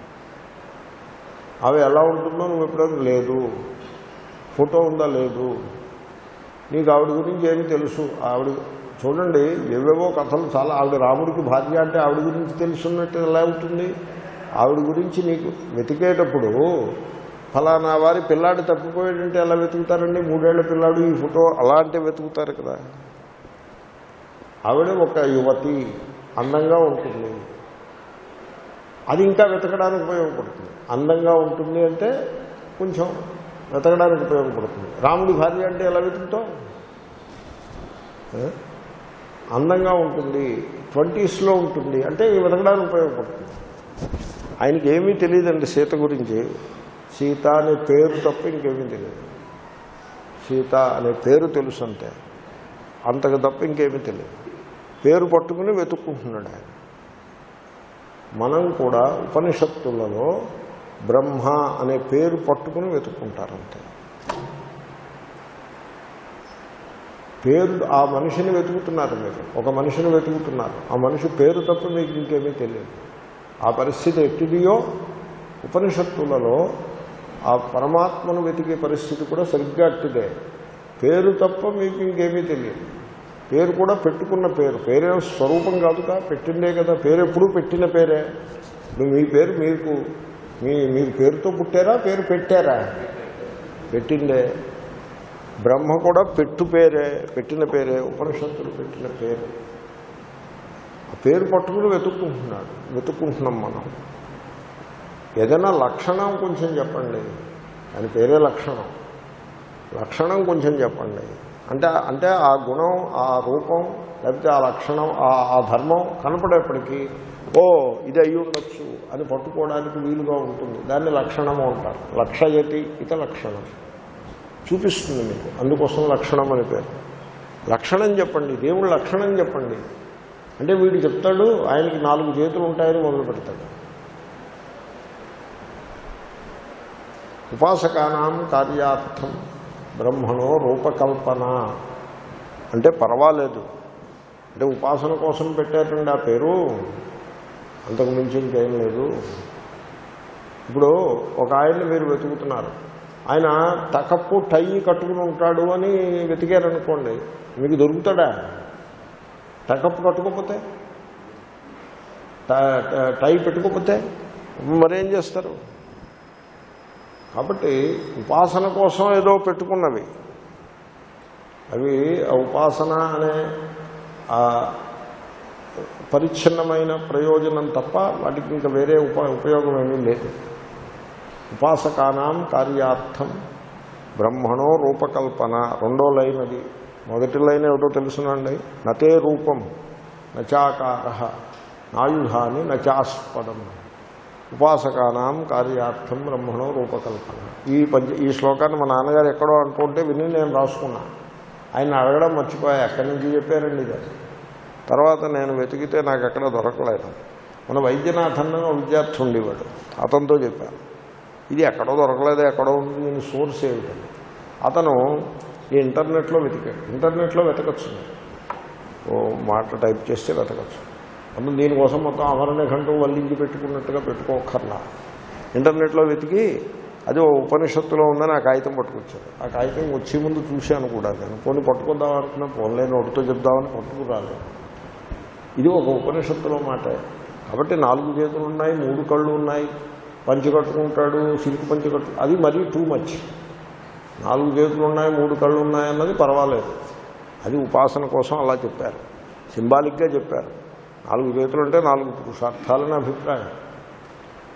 ఆవిడ ఎలా ఉంటుందో నువ్వు ఎప్పుడైనా లేదు ఫోటో ఉందా లేదు నీకు ఆవిడ గురించి ఏమి తెలుసు ఆవిడ చూడండి ఏవేవో కథలు చాలా ఆవిడ రాముడికి భార్య అంటే ఆవిడ గురించి తెలుసున్నట్టు ఎలా ఉంటుంది ఆవిడ గురించి నీకు వెతికేటప్పుడు ఫలానా వారి పిల్లాడు తప్పిపోయాడంటే ఎలా వెతుకుతారండి మూడేళ్ల పిల్లాడు ఈ ఫోటో అలాంటి వెతుకుతారు కదా ఆవిడ ఒక యువతి అందంగా ఉంటుంది అది ఇంకా వెతకడానికి ఉపయోగపడుతుంది అందంగా ఉంటుంది అంటే కొంచెం వెతకడానికి ఉపయోగపడుతుంది రాముడి భార్య అంటే ఎలా వెతుకుతావు ఏ? అందంగా ఉంటుంది ట్వంటీస్లో ఉంటుంది అంటే వెతకడానికి ఉపయోగపడుతుంది ఆయనకి ఏమీ తెలియదండి సీత గురించి సీత అనే పేరు తప్ప ఇంకేమీ తెలియదు సీత అనే పేరు తెలుసు అంతే అంతకు తప్ప ఇంకేమీ తెలియదు పేరు పట్టుకుని వెతుక్కుంటున్నాడు ఆయన మనం కూడా ఉపనిషత్తులలో బ్రహ్మ అనే పేరు పట్టుకుని వెతుక్కుంటారంతే పేరు ఆ మనిషిని వెతుకుతున్నారు మీరు ఒక మనిషిని వెతుకుతున్నారు ఆ మనిషి పేరు తప్ప మీకు ఇంకేమీ తెలియదు ఆ పరిస్థితి ఎట్టిదియో ఉపనిషత్తులలో ఆ పరమాత్మను వెతికే పరిస్థితి కూడా సరిగ్గా అట్టిదే పేరు తప్ప మీకు ఇంకేమీ తెలియదు పేరు కూడా పెట్టుకున్న పేరు పేరే స్వరూపం కాదుగా పెట్టిందే కదా పేరు ఎప్పుడూ పెట్టిన పేరే ఇప్పుడు మీ పేరు మీకు మీ మీరు పేరుతో పుట్టారా పేరు పెట్టారా పెట్టిందే బ్రహ్మ కూడా పెట్టు పేరే పెట్టిన పేరే ఉపనిషత్తులు పెట్టిన పేరు ఆ పేరు పట్టుకుని వెతుక్కుంటున్నాడు వెతుక్కుంటున్నాం మనం ఏదైనా లక్షణం కొంచెం చెప్పండి దాని పేరే లక్షణం లక్షణం కొంచెం చెప్పండి అంటే అంటే ఆ గుణం ఆ రూపం లేకపోతే ఆ లక్షణం ఆ ఆ ధర్మం కనపడేప్పటికీ ఓ ఇది అయ్యి ఉండొచ్చు అని పట్టుకోవడానికి వీలుగా ఉంటుంది దాన్ని లక్షణము అంటారు లక్షయతి ఇత లక్షణం చూపిస్తుంది మీకు అందుకోసం లక్షణం అని పేరు లక్షణం చెప్పండి దేవుడి లక్షణం చెప్పండి అంటే వీడు చెప్తాడు ఆయనకి నాలుగు చేతులు ఉంటాయని మొదలు పెడతాడు ఉపాసకానాం కార్యార్థం బ్రహ్మణో రూపకల్పన అంటే పర్వాలేదు అంటే ఉపాసన కోసం పెట్టారండి ఆ పేరు అంతకు మించి ఇంకేం లేదు ఇప్పుడు ఒక ఆయన్ని మీరు వెతుకుతున్నారు ఆయన తకప్పు టై కట్టుకుని ఉంటాడు అని వెతికారనుకోండి మీకు దొరుకుతాడా టకప్పు కట్టుకోకపోతే ట- ట- టై పెట్టుకోకపోతే మరేం చేస్తారు కాబట్టి ఉపాసన కోసం ఏదో పెట్టుకున్నవి అవి ఆ ఉపాసన అనే ఆ పరిచ్ఛిన్నమైన ప్రయోజనం తప్ప వాటికి ఇంకా వేరే ఉప ఉపయోగం ఏమీ లేదు ఉపాసకానాం కార్యార్థం బ్రహ్మణో రూపకల్పన రెండో లైన్ అది మొదటి లైన్ ఏమిటో తెలుసునండి నతే రూపం నచాకార నాయుధాని నచాస్పదం ఉపాసకానాం కార్యార్థం బ్రహ్మణో రూపకల్పన ఈ పంచ ఈ శ్లోకాన్ని మా నాన్నగారు ఎక్కడో అంటుంటే విని నేను రాసుకున్నా ఆయన అడగడం మర్చిపోయా ఎక్కడి నుంచి చెప్పారండి ఇది తర్వాత నేను వెతికితే నాకు ఎక్కడ దొరకలేదు మన వైద్యనాథన్ అని ఒక విద్యార్థి ఉండేవాడు అతనితో చెప్పాను ఇది ఎక్కడో దొరకలేదు ఎక్కడో ఉంది దీని సోర్స్ ఏమిటని అతను ఈ ఇంటర్నెట్లో వెతికాడు ఇంటర్నెట్లో వెతకచ్చు ఓ మాట టైప్ చేస్తే వెతకచ్చు అప్పుడు దీనికోసం మొత్తం అమరణ గంటూ వల్లించి పెట్టుకున్నట్టుగా పెట్టుకోకర్లా ఇంటర్నెట్లో వెతికి అది ఓ ఉపనిషత్తులో ఉందని ఆ కాగితం పట్టుకొచ్చాడు ఆ కాగితం వచ్చే ముందు చూశాను కూడా నేను పోనీ పట్టుకుందాం అనుకున్నా పోన్లే నోటితో చెప్దామని పట్టుకురాలేదు ఇది ఒక ఉపనిషత్తులో మాట కాబట్టి నాలుగు చేతులు ఉన్నాయి మూడు కళ్ళు ఉన్నాయి పంచి కట్టుకుంటాడు సిల్క్ పంచి కట్టు అది మరీ టూ మచ్ నాలుగు చేతులు ఉన్నాయి మూడు కళ్ళు ఉన్నాయి అన్నది పర్వాలేదు అది ఉపాసన కోసం అలా చెప్పారు సింబాలిక్గా చెప్పారు నాలుగు చేతులు అంటే నాలుగు పురుషార్థాలని అభిప్రాయం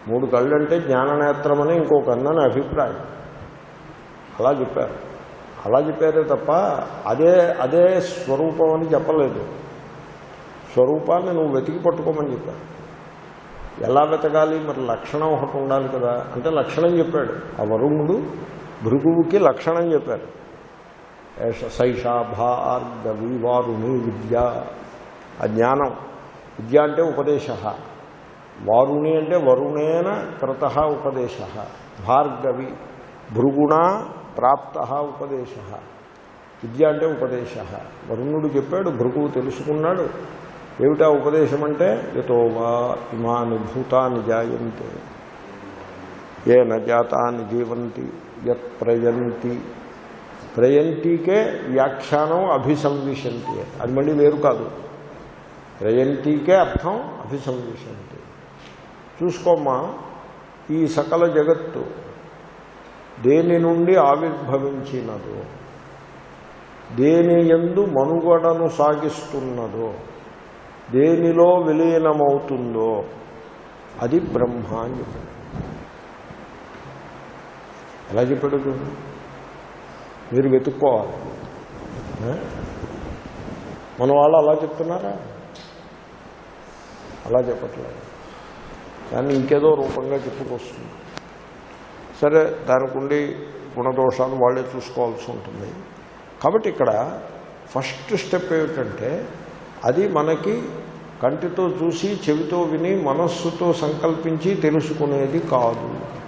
మూడు కళ్ళు అంటే జ్ఞాననేత్రం అని ఇంకో కన్ను అని అభిప్రాయం అలా చెప్పారు అలా చెప్పారే తప్ప అదే అదే స్వరూపం అని చెప్పలేదు స్వరూపాన్ని నువ్వు వెతికి పట్టుకోమని చెప్పారు ఎలా వెతకాలి మరి లక్షణం ఒకటి ఉండాలి కదా అంటే లక్షణం చెప్పాడు ఆ వరుణుడు భృగువుకి లక్షణం చెప్పారు ఏష సైషా భార్గవి వారుణి విద్య ఆ జ్ఞానం విద్య అంటే ఉపదేశ వారుణి అంటే వరుణేన కృత ఉపదేశ భార్గవి భృగుణ ప్రాప్త ఉపదేశ విద్య అంటే ఉపదేశ వరుణుడు చెప్పాడు భృగువు తెలుసుకున్నాడు ఏమిటా ఉపదేశం అంటే యతో వా ఇమాని భూతాన్ని జాయంతే ఏ నజాతాన్ని జీవంతి యత్ ప్రయంతి ప్రయంతికే వ్యాఖ్యానం అభిసంవిశంతి అది మళ్ళీ వేరు కాదు ప్రయంతికే అర్థం అభిసంవిశంతి చూసుకోమ్మా ఈ సకల జగత్తు దేని నుండి ఆవిర్భవించినదో దేని ఎందు మనుగడను సాగిస్తున్నదో దేనిలో విలీనమవుతుందో అది బ్రహ్మ అని చెప్పాడు ఎలా చెప్పాడు చూడు మీరు వెతుక్కోవాలి ఏ? మన వాళ్ళు అలా చెప్తున్నారా అలా చెప్పట్లేదు కానీ ఇంకేదో రూపంగా చెప్పుకొస్తుంది సరే దానికి ఉండి గుణదోషాలు వాళ్ళే చూసుకోవాల్సి ఉంటుంది కాబట్టి ఇక్కడ ఫస్ట్ స్టెప్ ఏమిటంటే అది మనకి కంటితో చూసి చెవితో విని మనస్సుతో సంకల్పించి తెలుసుకునేది కాదు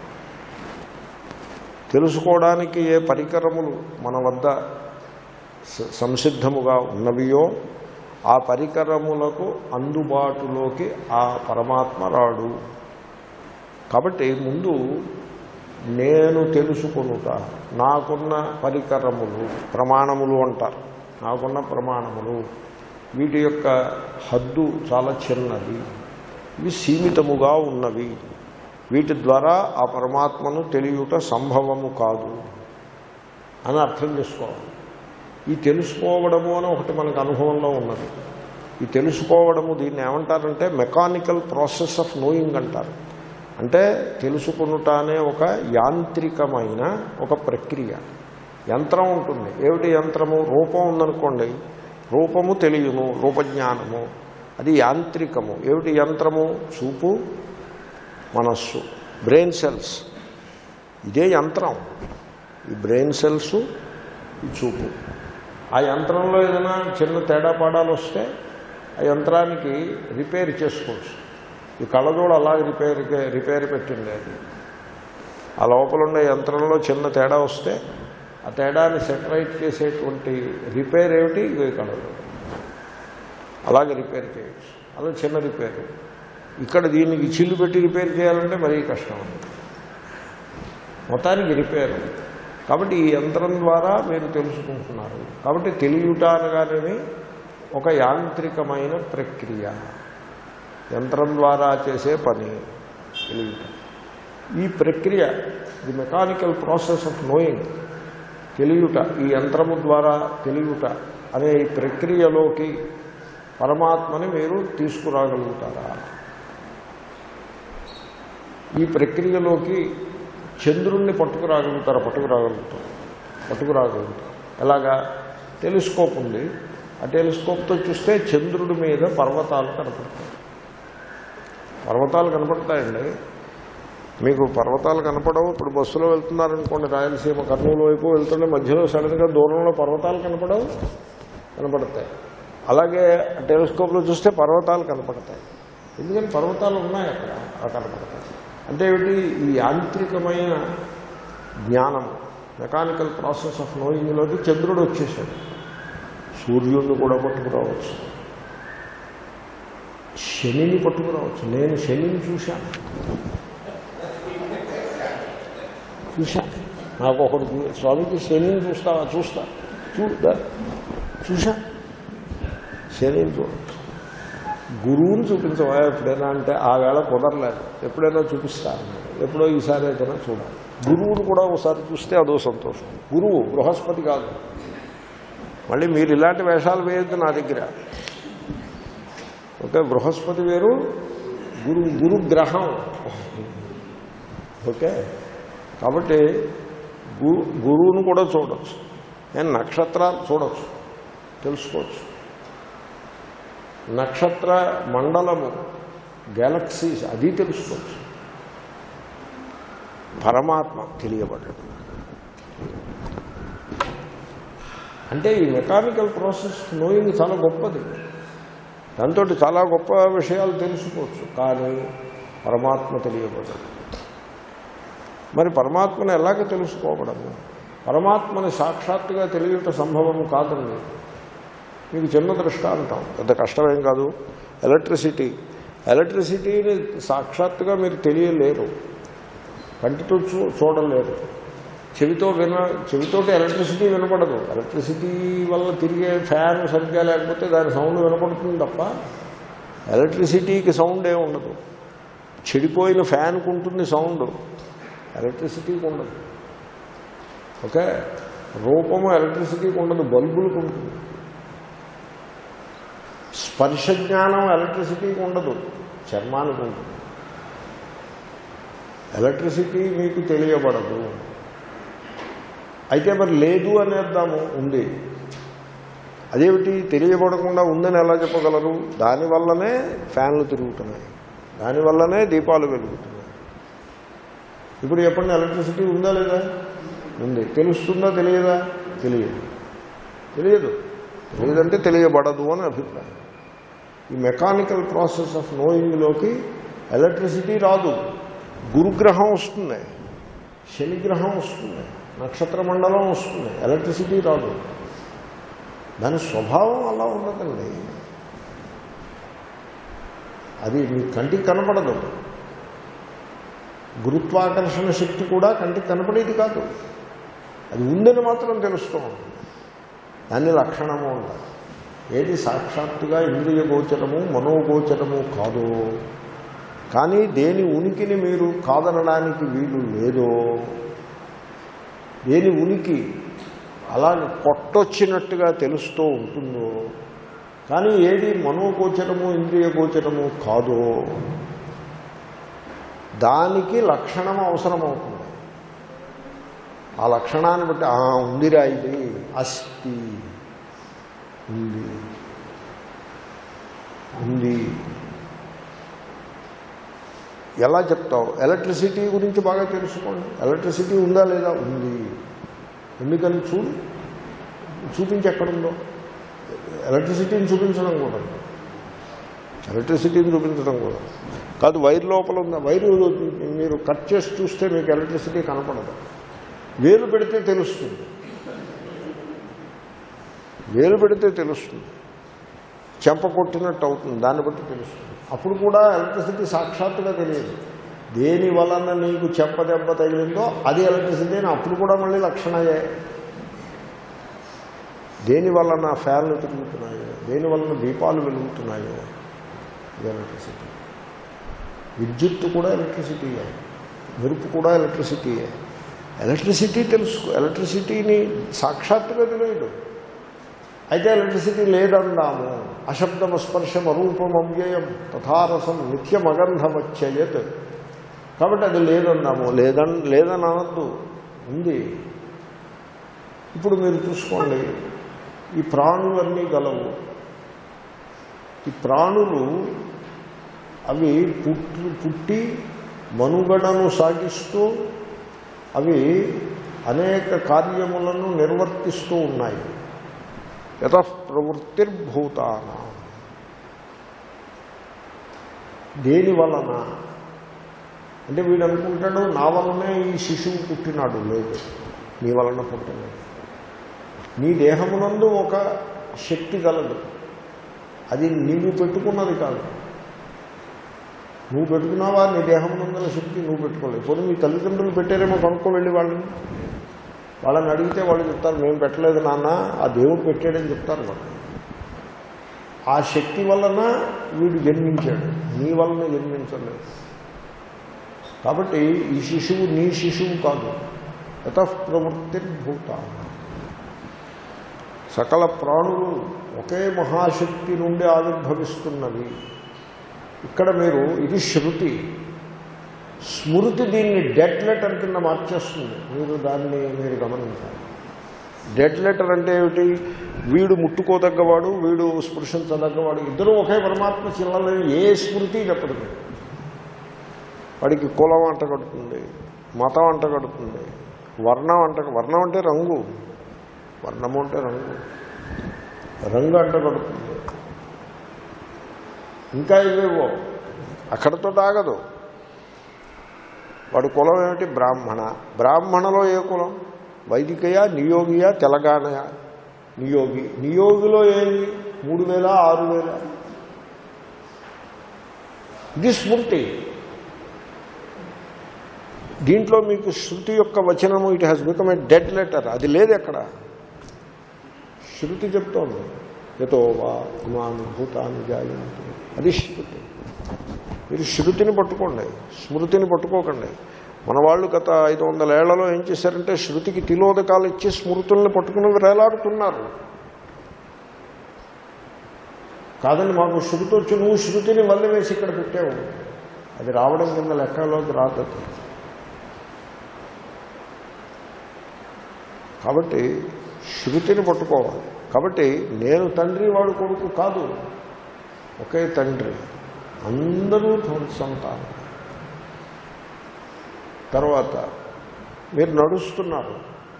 తెలుసుకోవడానికి ఏ పరికరములు మన వద్ద స- సంసిద్ధముగా ఉన్నవియో ఆ పరికరములకు అందుబాటులోకి ఆ పరమాత్మ రాడు కాబట్టి ముందు నేను తెలుసుకొనుట నాకున్న పరికరములు ప్రమాణములు అంటారు నాకున్న ప్రమాణములు వీటి యొక్క హద్దు చాలా చిన్నది ఇవి సీమితముగా ఉన్నవి వీటి ద్వారా ఆ పరమాత్మను తెలియుట సంభవము కాదు అని అర్థం చేసుకోవాలి ఈ తెలుసుకోవడము అని ఒకటి మనకు అనుభవంలో ఉన్నది ఈ తెలుసుకోవడము దీన్ని ఏమంటారంటే మెకానికల్ ప్రాసెస్ ఆఫ్ నోయింగ్ అంటారు అంటే తెలుసుకునుట అనే ఒక యాంత్రికమైన ఒక ప్రక్రియ యంత్రం ఉంటుంది ఏమిటి యంత్రము రూపం ఉందనుకోండి రూపము తెలియను రూపజ్ఞానము అది యాంత్రికము ఏమిటి యంత్రము చూపు మనస్సు బ్రెయిన్ సెల్స్ ఇదే యంత్రం ఈ బ్రెయిన్ సెల్స్ ఈ చూపు ఆ యంత్రంలో ఏదైనా చిన్న తేడా పాడాలు వస్తే ఆ యంత్రానికి రిపేర్ చేసుకోవచ్చు ఈ కళ్ళజోడు అలాగే రిపేర్ రిపేర్ పెట్టింది అది ఆ లోపల ఉండే యంత్రంలో చిన్న తేడా వస్తే ఆ తేడాన్ని సెటరైట్ చేసేటువంటి రిపేర్ ఏమిటి ఇవి కళలు అలాగే రిపేర్ చేయొచ్చు అదే చిన్న రిపేర్ ఇక్కడ దీనికి చిల్లు పెట్టి రిపేర్ చేయాలంటే మరీ కష్టం మొత్తానికి రిపేర్ కాబట్టి ఈ యంత్రం ద్వారా మీరు తెలుసుకుంటున్నారు కాబట్టి తెలియట అనగానే ఒక యాంత్రికమైన ప్రక్రియ యంత్రం ద్వారా చేసే పని తెలియట ఈ ప్రక్రియ the mechanical process of knowing తెలియుట ఈ యంత్రము ద్వారా తెలియుట అనే ఈ ప్రక్రియలోకి పరమాత్మని మీరు తీసుకురాగలుగుతారా ఈ ప్రక్రియలోకి చంద్రుణ్ణి పట్టుకురాగలుగుతారా పట్టుకురాగలుగుతారు పట్టుకురాగలుగుతారు ఎలాగా టెలిస్కోప్ ఉంది ఆ టెలిస్కోప్తో చూస్తే చంద్రుడి మీద పర్వతాలు కనపడతాయి పర్వతాలు కనపడతాయండి మీకు పర్వతాలు కనపడవు ఇప్పుడు బస్సులో వెళ్తున్నారనుకోండి రాయలసీమ కర్నూలు వైపు వెళ్తుంటే మధ్యలో సడన్గా దూరంలో పర్వతాలు కనపడవు కనపడతాయి అలాగే టెలిస్కోప్లో చూస్తే పర్వతాలు కనపడతాయి ఎందుకని పర్వతాలు ఉన్నాయి అక్కడ అలా కనపడతాయి అంటే ఏమిటి ఈ యాంత్రికమైన జ్ఞానం మెకానికల్ ప్రాసెస్ ఆఫ్ నోయింగ్లోకి చంద్రుడు వచ్చేసాడు సూర్యుడిని కూడా పట్టుకురావచ్చు శనిని పట్టుకురావచ్చు నేను శనిని చూశాను చూశా నాకు ఒకడు చూ- స్వామికి శనిని చూస్తావా చూస్తా చూడా చూశా శనిని చూడవచ్చు గురువుని చూపించవా ఎప్పుడైనా అంటే ఆ వేళ కుదరలేదు ఎప్పుడైనా చూపిస్తా అన్నాడు. ఎప్పుడో ఈసారి అయితేనే చూడాలి గురువుని కూడా ఒకసారి చూస్తే అదో సంతోషం గురువు బృహస్పతి కాదు మళ్ళీ మీరు ఇలాంటి వేషాలు వేయద్దు నా దగ్గర ఓకే బృహస్పతి వేరు గురు గురుగ్రహం ఓకే కాబట్టి గు గురువును కూడా చూడొచ్చు నేను నక్షత్రాలు చూడొచ్చు తెలుసుకోవచ్చు నక్షత్ర మండలము గెలక్సీస్ అది తెలుసుకోవచ్చు పరమాత్మ తెలియబడ్డాడు అంటే ఈ మెకానికల్ ప్రాసెస్ నోయింగ్ చాలా గొప్పది దాంతో చాలా గొప్ప విషయాలు తెలుసుకోవచ్చు కానీ పరమాత్మ తెలియబడ్డాడు మరి పరమాత్మను ఎలాగ తెలుసుకోవడము పరమాత్మని సాక్షాత్తుగా తెలియట సంభవం కాదండి మీకు చిన్న దృష్టాంతం పెద్ద కష్టమేం కాదు ఎలక్ట్రిసిటీ ఎలక్ట్రిసిటీని సాక్షాత్తుగా మీరు తెలియలేరు కంటితో చూ చూడలేరు చెవితో విన చెవితోటి ఎలక్ట్రిసిటీ వినపడదు ఎలక్ట్రిసిటీ వల్ల తిరిగే ఫ్యాన్ సరిగ్గా లేకపోతే దాని సౌండ్ వినపడుతుంది తప్ప ఎలక్ట్రిసిటీకి సౌండ్ ఏ ఉండదు చెడిపోయిన ఫ్యాన్కి ఉంటుంది సౌండ్ ఎలక్ట్రిసిటీకి ఉండదు ఓకే రూపము ఎలక్ట్రిసిటీకి ఉండదు బల్బులకు ఉంటుంది స్పర్శ జ్ఞానం ఎలక్ట్రిసిటీకి ఉండదు చర్మానికి ఉంటుంది ఎలక్ట్రిసిటీ మీకు తెలియబడదు అయితే మరి లేదు అనేద్దాము ఉంది అదేమిటి తెలియబడకుండా ఉందని ఎలా చెప్పగలరు దానివల్లనే ఫ్యాన్లు తిరుగుతున్నాయి దానివల్లనే దీపాలు వెలుగుతున్నాయి ఇప్పుడు చెప్పండి ఎలక్ట్రిసిటీ ఉందా లేదా ఉంది తెలుస్తుందా తెలియదా తెలియదు తెలియదు తెలియదంటే తెలియబడదు అని అభిప్రాయం ఈ మెకానికల్ ప్రాసెస్ ఆఫ్ నోయింగ్లోకి ఎలక్ట్రిసిటీ రాదు గురుగ్రహం వస్తుంది శనిగ్రహం వస్తుంది నక్షత్ర మండలం వస్తుంది ఎలక్ట్రిసిటీ రాదు దాని స్వభావం అలా ఉండదండి అది మీ కంటికి కనపడదు గురుత్వాకర్షణ శక్తి కూడా కంటికి కనపడేది కాదు అది ఉందని మాత్రం తెలుస్తూ ఉంటుంది దాన్ని లక్షణము అంటారు ఏది సాక్షాత్తుగా ఇంద్రియ గోచరము మనోగోచరము కాదో కానీ దేని ఉనికిని మీరు కాదనడానికి వీలు లేదో దేని ఉనికి అలా కొట్టొచ్చినట్టుగా తెలుస్తూ ఉంటుందో కానీ ఏది మనోగోచరము ఇంద్రియ గోచరము కాదో దానికి లక్షణం అవసరమవుతుంది ఆ లక్షణాన్ని బట్టి ఆ ఉందిరా ఇది అస్థి ఉంది ఉంది ఎలా చెప్తావు ఎలక్ట్రిసిటీ గురించి బాగా తెలుసుకోండి ఎలక్ట్రిసిటీ ఉందా లేదా ఉంది ఎందుకని చూడు చూపించి ఎక్కడుందో ఎలక్ట్రిసిటీని చూపించడం కూడా ఎలక్ట్రిసిటీని చూపించడం కూడా కాదు వైర్ లోపల ఉన్న వైరు మీరు కట్ చేసి చూస్తే మీకు ఎలక్ట్రిసిటీ కనపడదు వేలు పెడితే తెలుస్తుంది వేలు పెడితే తెలుస్తుంది చెంప కొట్టినట్టు అవుతుంది దాన్ని బట్టి తెలుస్తుంది అప్పుడు కూడా ఎలక్ట్రిసిటీ సాక్షాత్తుగా తెలియదు దేని వలన నీకు చెంప దెబ్బ తగిలిందో అది ఎలక్ట్రిసిటీ అని అప్పుడు కూడా మళ్ళీ లక్షణయే దేని వలన ఫ్యాన్లు తిరుగుతున్నాయో దేని వలన దీపాలు వెలుగుతున్నాయో ఇది ఎలక్ట్రిసిటీ విద్యుత్తు కూడా ఎలక్ట్రిసిటీయే మెరుపు కూడా ఎలక్ట్రిసిటీయే ఎలక్ట్రిసిటీ తెలుసుకో ఎలక్ట్రిసిటీని సాక్షాత్తుగా తెలియదు అయితే ఎలక్ట్రిసిటీ లేదందాము అశబ్దం స్పర్శం అరూపం అవ్యయం తథారసం నిత్యమగంధమచ్చయత్ కాబట్టి అది లేదన్నాము లేదన్ లేదని అనద్దు ఉంది ఇప్పుడు మీరు చూసుకోండి ఈ ప్రాణులన్నీ గలవు ఈ ప్రాణులు అవి పుట్టి పుట్టి మనుగడను సాగిస్తూ అవి అనేక కార్యములను నిర్వర్తిస్తూ ఉన్నాయి యత ప్రవృత్తిర్భూతాన దేని వలన అంటే వీడు అనుకుంటాడు నా వలనే ఈ శిశువు పుట్టినాడు లేదు నీ వలన పుట్టినాడు నీ దేహమునందు ఒక శక్తి గలదు అది నీవు పెట్టుకున్నది కాదు నువ్వు పెట్టుకున్నావా నీ దేహమునందుల శక్తి నువ్వు పెట్టుకోలేదు పోనీ మీ తల్లిదండ్రులు పెట్టారేమో కనుక్కో వెళ్ళి వాళ్ళని వాళ్ళని అడిగితే వాళ్ళు చెప్తారు మేము పెట్టలేదు నాన్న ఆ దేవుడు పెట్టాడని చెప్తారు వాళ్ళు ఆ శక్తి వలన వీడు జన్మించాడు నీ వలన జన్మించలేదు కాబట్టి ఈ శిశువు నీ శిశువు కాదు యత ప్రవృత్తిర్భూత సకల ప్రాణులు ఒకే మహాశక్తి నుండి ఆవిర్భవిస్తున్నవి ఇక్కడ మీరు ఇది శృతి స్మృతి దీన్ని డెడ్ లెటర్ కింద మార్చేస్తుంది మీరు దాన్ని మీరు గమనించాలి డెడ్ లెటర్ అంటే ఏమిటి వీడు ముట్టుకోదగ్గవాడు వీడు స్పృశించదగ్గవాడు ఇద్దరు ఒకే పరమాత్మ చిల్లని ఏ స్మృతి చెప్పదు వాడికి కులం అంట కడుతుంది మతం అంట కడుతుంది వర్ణం అంట వర్ణం అంటే రంగు వర్ణము అంటే రంగు రంగు అంట కడుతుంది ఇంకా ఇవేవో అక్కడతో ఆగదు వాడి కులం ఏమిటి బ్రాహ్మణ బ్రాహ్మణలో ఏ కులం వైదికయా నియోగియా తెలంగాణయా నియోగి నియోగిలో ఏమి మూడు వేల ఆరు వేల ఇది స్మృతి దీంట్లో మీకు శృతి యొక్క వచనము it has become a dead letter అది లేదు ఎక్కడ శృతి చెప్తోంది ఎతో వా ఇమాని భూతాన్ని జాయంతి అది శృతి మీరు శృతిని పట్టుకోండి స్మృతిని పట్టుకోకండి మన వాళ్ళు గత ఐదు వందల ఏళ్లలో ఏం చేశారంటే శృతికి తిలోదకాలు ఇచ్చి స్మృతుల్ని పట్టుకుని వేలాడుతున్నారు కాదండి మాకు శృతి వచ్చి నువ్వు శృతిని వల్ల వేసి ఇక్కడ పెట్టావు అది రావడం కింద లెక్కలోకి రాదు కాబట్టి శృతిని పట్టుకోవాలి కాబట్టి నేను తండ్రి వాడు కొడుకు కాదు ఒకే తండ్రి అందరూ సంతానం తర్వాత మీరు నడుస్తున్నారు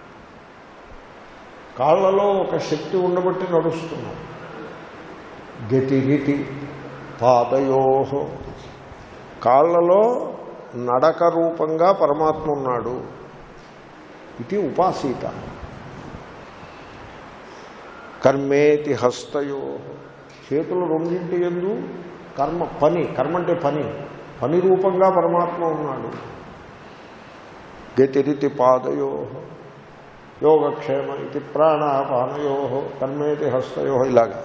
కాళ్ళలో ఒక శక్తి ఉండబట్టి నడుస్తున్నారు గతి గితి పాదయో కాళ్ళలో నడక రూపంగా పరమాత్మ ఉన్నాడు ఇది ఉపాసీత కర్మేతి హస్తయో చేతులు రెండింటి ఎందు కర్మ పని కర్మ అంటే పని పని రూపంగా పరమాత్మ ఉన్నాడు గతిరితి పాదయో యోగక్షేమ ఇది ప్రాణాపానయో కర్మేతి హస్తయో ఇలాగా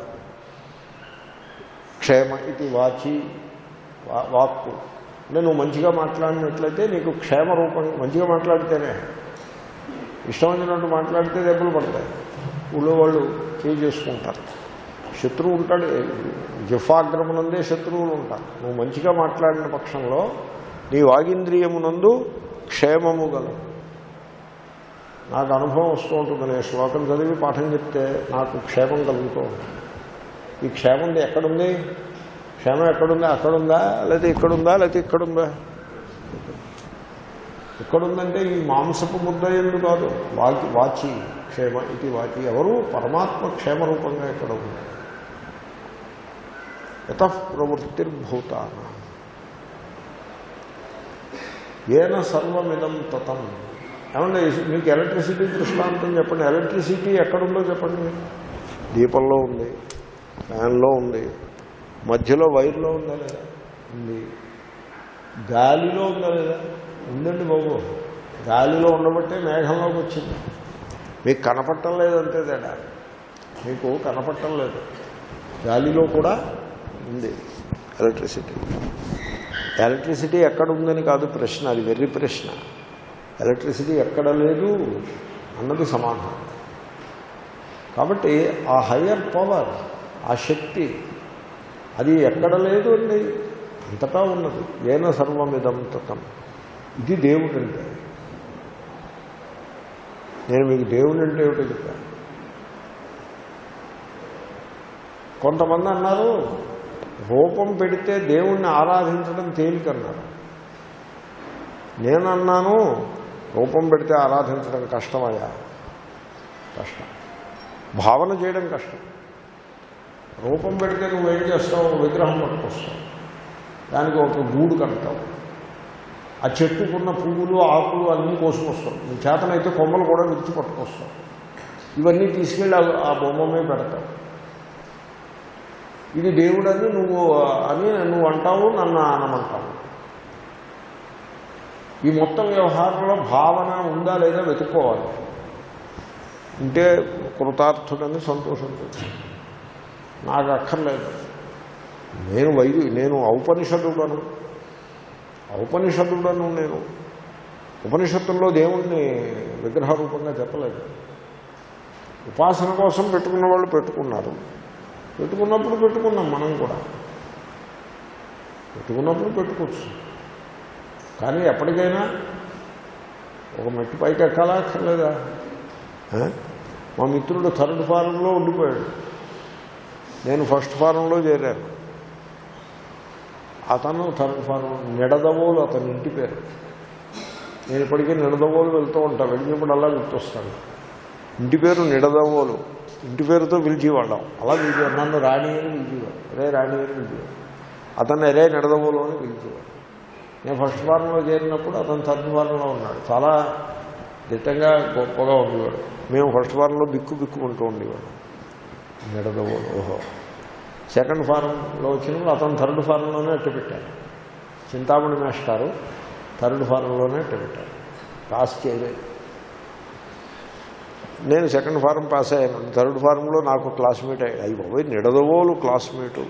క్షేమ ఇది వాచి వా- వాక్కు అంటే నువ్వు మంచిగా మాట్లాడినట్లయితే నీకు క్షేమ రూపం మంచిగా మాట్లాడితేనే ఇష్టం వచ్చినట్టు మాట్లాడితే దెబ్బలు పడతాయి ఊళ్ళో వాళ్ళు చేయి చేసుకుంటారు శత్రువు ఉంటాడు జిఫాగ్రమునందే శత్రువులు ఉంటారు నువ్వు మంచిగా మాట్లాడిన పక్షంలో నీ వాగింద్రియమునందు క్షేమము గలవు నాకు అనుభవం వస్తూ ఉంటుంది నేను శ్లోకం చదివి పాఠం చెప్తే నాకు క్షేమం కలుగుతూ ఉంటుంది ఈ క్షేమం ఎక్కడుంది క్షేమం ఎక్కడుందా అక్కడుందా లేకపోతే ఇక్కడుందా లేకపోతే ఇక్కడుందా ఎక్కడుందంటే ఈ మాంసపు ముద్ద ఎందు కాదు వాచి వాచి క్షేమ ఇది వాచి ఎవరు పరమాత్మ క్షేమ రూపంగా ఎక్కడ ఉంది యత ప్రవృత్తిర్భూతాన ఏన సర్వమిదం తతం ఏమంటే మీకు ఎలక్ట్రిసిటీ దృష్టాంతం చెప్పండి ఎలక్ట్రిసిటీ ఎక్కడుందో చెప్పండి దీపంలో ఉంది ఫ్యాన్లో ఉంది మధ్యలో వైర్లో ఉందా లేదా ఉంది గాలిలో ఉందా లేదా ఉందండి బాబు గాలిలో ఉండబట్టే మేఘంలోకి వచ్చింది మీకు కనపట్టం లేదు అంతే తేడా మీకు కనపట్టం లేదు గాలిలో కూడా ఉంది ఎలక్ట్రిసిటీ ఎలక్ట్రిసిటీ ఎక్కడ ఉందని కాదు ప్రశ్న అది వెర్రి ప్రశ్న ఎలక్ట్రిసిటీ ఎక్కడ లేదు అన్నది సమాధానం కాబట్టి ఆ హయ్యర్ పవర్ ఆ శక్తి అది ఎక్కడ లేదు అండి అంతటా ఉన్నది ఏన సర్వమిదం తతం ఇది దేవుడు అంటే నేను మీకు దేవుడు అంటే ఏమిటో చెప్పాను కొంతమంది అన్నారు రూపం పెడితే దేవుణ్ణి ఆరాధించడం తేలికన్నారు నేనన్నాను రూపం పెడితే ఆరాధించడం కష్టమయ్యా కష్టం భావన చేయడం కష్టం రూపం పెడితే నువ్వేం చేస్తావు విగ్రహం పట్టుకొస్తావు దానికి ఒక గూడు కడతావు ఆ చెట్టుకున్న పువ్వులు ఆకులు అన్నీ కోసుకొస్తావు నీ చేతనైతే కొమ్మలు కూడా విడిచి పట్టుకొస్తావు ఇవన్నీ తీసుకెళ్ళి ఆ- ఆ బొమ్మ మీద పెడతావు ఇది దేవుడని నువ్వు అని నువ్వు అంటావు నన్ను అనమంటావు ఈ మొత్తం వ్యవహారంలో భావన ఉందా లేదా వెతుక్కోవాలి ఉంటే కృతార్థుడని సంతోషించవచ్చు నాకు అక్కర్లేదు నేను వైద్యు నేను ఔపనిషదుడను ఔపనిషదుడను నేను ఉపనిషత్తుల్లో దేవుణ్ణి విగ్రహ రూపంగా చెప్పలేదు ఉపాసన కోసం పెట్టుకున్న వాళ్ళు పెట్టుకున్నారు పెట్టుకున్నప్పుడు పెట్టుకున్నాం మనం కూడా పెట్టుకున్నప్పుడు పెట్టుకోవచ్చు కానీ ఎప్పటికైనా ఒక మెట్టు పైకి ఎక్కాలా అక్కర్లేదా ఆ? మా మిత్రుడు థర్డ్ ఫారంలో ఉండిపోయాడు నేను ఫస్ట్ ఫారంలో చేరాను అతను థర్డ్ ఫారం నిడదవోలు అతని ఇంటి పేరు నేను ఇప్పటికీ నిడదవోలు వెళ్తూ ఉంటాను వెళ్ళినప్పుడు అలా గుర్తొస్తాను ఇంటి పేరు నిడదవోలు ఇంటి పేరుతో పిలిచేవాళ్ళం అలా పిలిచేవాడు నన్ను రాణి అని పిలిచేవాడు రే రాణి అని పిలిచేవాడు అతన్ని రే నిడదవోలు అని పిలిచేవాడు నేను ఫస్ట్ ఫారంలో చేరినప్పుడు అతను థర్డ్ ఫారంలో ఉన్నాడు చాలా దిట్టంగా గొప్పగా ఉండేవాడు మేము ఫస్ట్ ఫారంలో బిక్కు బిక్కుకుంటూ ఉండేవాడు నిడదవోలు ఓహో సెకండ్ ఫారంలో వచ్చినప్పుడు అతను థర్డ్ ఫారంలోనే అట్టు పెట్టారు చింతామణి మేస్టారు థర్డ్ ఫారంలోనే అట్టు పెట్టారు పాస్ చేయలేదు నేను సెకండ్ ఫారం పాస్ అయ్యాను థర్డ్ ఫారంలో నాకు క్లాస్మేట్ అయ్యాడు అయ్యి బాబోయ్ నిడదవోలు క్లాస్మేటు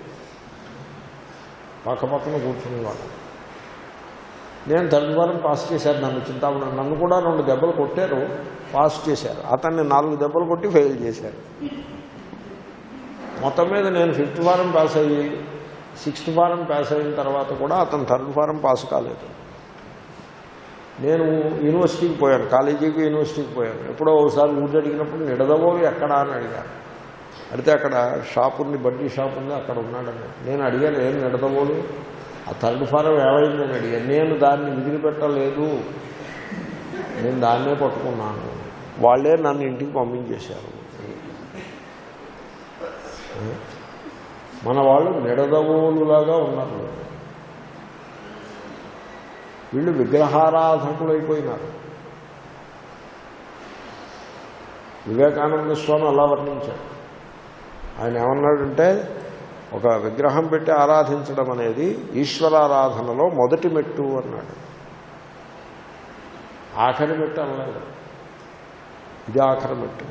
పక్క పక్కన కూర్చునేవాడు నేను థర్డ్ ఫారం పాస్ చేశాను నన్ను చింతామణి నన్ను కూడా రెండు దెబ్బలు కొట్టారు పాస్ చేశారు అతన్ని నాలుగు దెబ్బలు కొట్టి ఫెయిల్ చేశారు మొత్తం మీద నేను ఫిఫ్త్ ఫారం పాస్ అయ్యి సిక్స్త్ ఫారం పాస్ అయిన తర్వాత కూడా అతను థర్డ్ ఫారం పాస్ కాలేదు నేను యూనివర్సిటీకి పోయాను కాలేజీకి యూనివర్సిటీకి పోయాను ఎప్పుడో ఒకసారి ఊరు అడిగినప్పుడు నిడదవోలు ఎక్కడా అని అడిగాను అడిగితే అక్కడ షాప్ ఉంది బడ్డీ షాప్ ఉంది అక్కడ ఉన్నాడని నేను అడిగాను ఏం నిడదవోలు ఆ థర్డ్ ఫారం ఏమైందని అడిగాను నేను దాన్ని విదిలిపెట్టలేదు నేను దాన్నే పట్టుకున్నాను వాళ్ళే నన్ను ఇంటికి పంపించేశారు మన వాళ్ళు నిడదవోలులాగా ఉన్నారు వీళ్ళు విగ్రహారాధకులు అయిపోయినారు వివేకానంద స్వామి అలా వర్ణించాడు ఆయన ఏమన్నాడంటే ఒక విగ్రహం పెట్టి ఆరాధించడం అనేది ఈశ్వరారాధనలో మొదటి మెట్టు అన్నాడు ఆఖరి మెట్టు అనలేదు ఇది ఆఖరి మెట్టు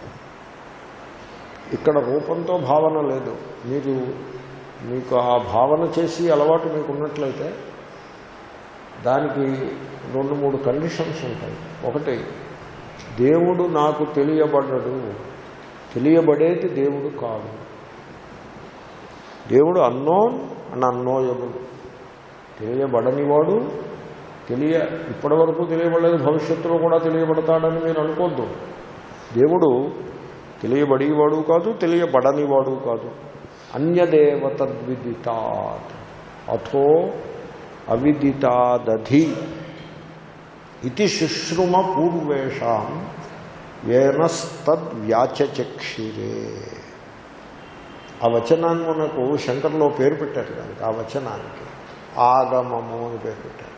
ఇక్కడ రూపంతో భావన లేదు మీరు మీకు ఆ భావన చేసి అలవాటు మీకు ఉన్నట్లయితే దానికి రెండు మూడు కండిషన్స్ ఉంటాయి ఒకటి దేవుడు నాకు తెలియబడడు తెలియబడేది దేవుడు కాదు దేవుడు అన్నోన్ అండ్ అన్నోయబుల్ తెలియబడనివాడు తెలియ ఇప్పటి వరకు తెలియబడలేదు భవిష్యత్తులో కూడా తెలియబడతాడని మీరు అనుకోద్దు దేవుడు తెలియబడేవాడు కాదు తెలియబడనివాడు కాదు అన్యదేవతద్విదితాత్ అథో అవిదితాదధి ఇది శుశ్రుమ పూర్వేషాం ఏనస్తద్వ్యాచచక్షిరే ఆ వచనాన్ని మనకు శంకర్లో పేరు పెట్టారు దానికి ఆ వచనానికి ఆగమము అని పేరు పెట్టారు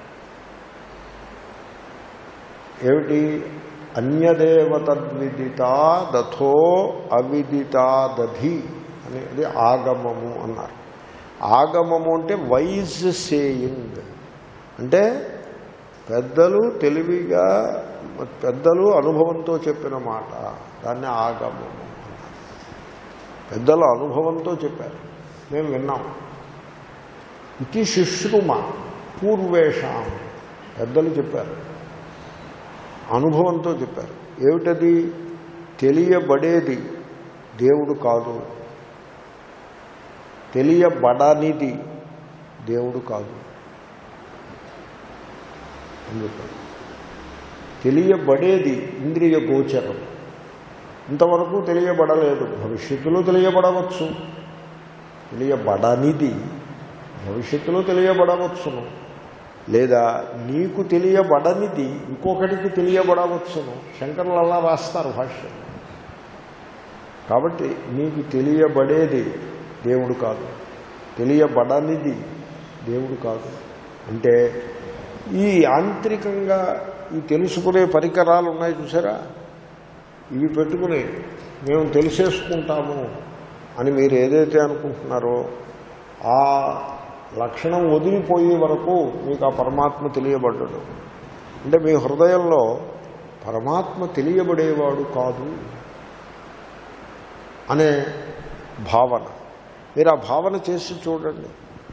ఏమిటి అన్యదేవతద్విదితా దథో అవిదితా దధి అనేది ఆగమము అన్నారు ఆగమము అంటే వైజ్ సేయింగ్ అంటే పెద్దలు తెలివిగా పెద్దలు అనుభవంతో చెప్పిన మాట దాన్ని ఆగమము అన్నారు పెద్దలు అనుభవంతో చెప్పారు మేము విన్నాం ఇది శుశ్రుమ పూర్వేషాం పెద్దలు చెప్పారు అనుభవంతో చెప్పారు ఏమిటది తెలియబడేది దేవుడు కాదు తెలియబడనిది దేవుడు కాదు అని చెప్పారు తెలియబడేది ఇంద్రియ గోచరం ఇంతవరకు తెలియబడలేదు భవిష్యత్తులో తెలియబడవచ్చు తెలియబడనిది భవిష్యత్తులో తెలియబడవచ్చును లేదా నీకు తెలియబడనిది ఇంకొకటికి తెలియబడవచ్చును శంకరులు అలా రాస్తారు భాష్యం కాబట్టి నీకు తెలియబడేది దేవుడు కాదు తెలియబడనిది దేవుడు కాదు అంటే ఈ యాంత్రికంగా ఈ తెలుసుకునే పరికరాలు ఉన్నాయి చూసారా ఇవి పెట్టుకుని మేము తెలిసేసుకుంటాము అని మీరు ఏదైతే అనుకుంటున్నారో ఆ లక్షణం వదిలిపోయే వరకు మీకు ఆ పరమాత్మ తెలియబడ్డాడు అంటే మీ హృదయంలో పరమాత్మ తెలియబడేవాడు కాదు అనే భావన మీరు ఆ భావన చేసి చూడండి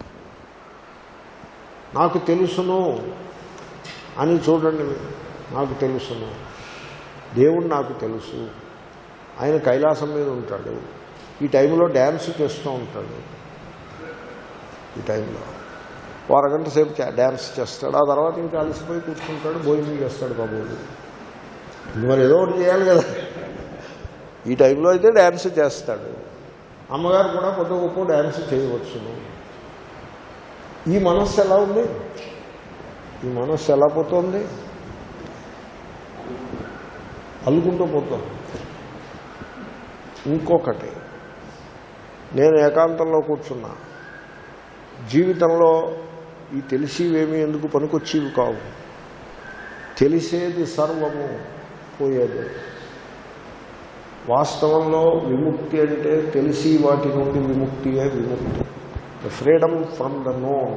నాకు తెలుసును అని చూడండి మీరు నాకు తెలుసును దేవుడు నాకు తెలుసు ఆయన కైలాసం మీద ఉంటాడు ఈ టైంలో డ్యాన్స్ చేస్తూ ఉంటాడు ఈ టైంలో ఓ అరగంట సేపు చే- డ్యాన్స్ చేస్తాడు ఆ తర్వాత ఇంకా అలసిపోయి కూర్చుంటాడు భోజనం చేస్తాడు బాబోడు మరి ఏదో ఒకటి చేయాలి కదా ఈ టైంలో అయితే డ్యాన్స్ చేస్తాడు అమ్మగారు కూడా కొద్ది గొప్ప డ్యాన్స్ చేయవచ్చును ఈ మనస్సు ఎలా ఉంది ఈ మనస్సు ఎలా పోతుంది అల్లుకుంటూ పోతుంది ఇంకొకటి నేను ఏకాంతంలో కూర్చున్నా జీవితంలో ఈ తెలిసివేమీ ఎందుకు పనికొచ్చేవి కావు తెలిసేది సర్వము పోయేది వాస్తవంలో విముక్తి అంటే తెలిసి వాటి నుండి విముక్తియే విముక్తి the freedom from the known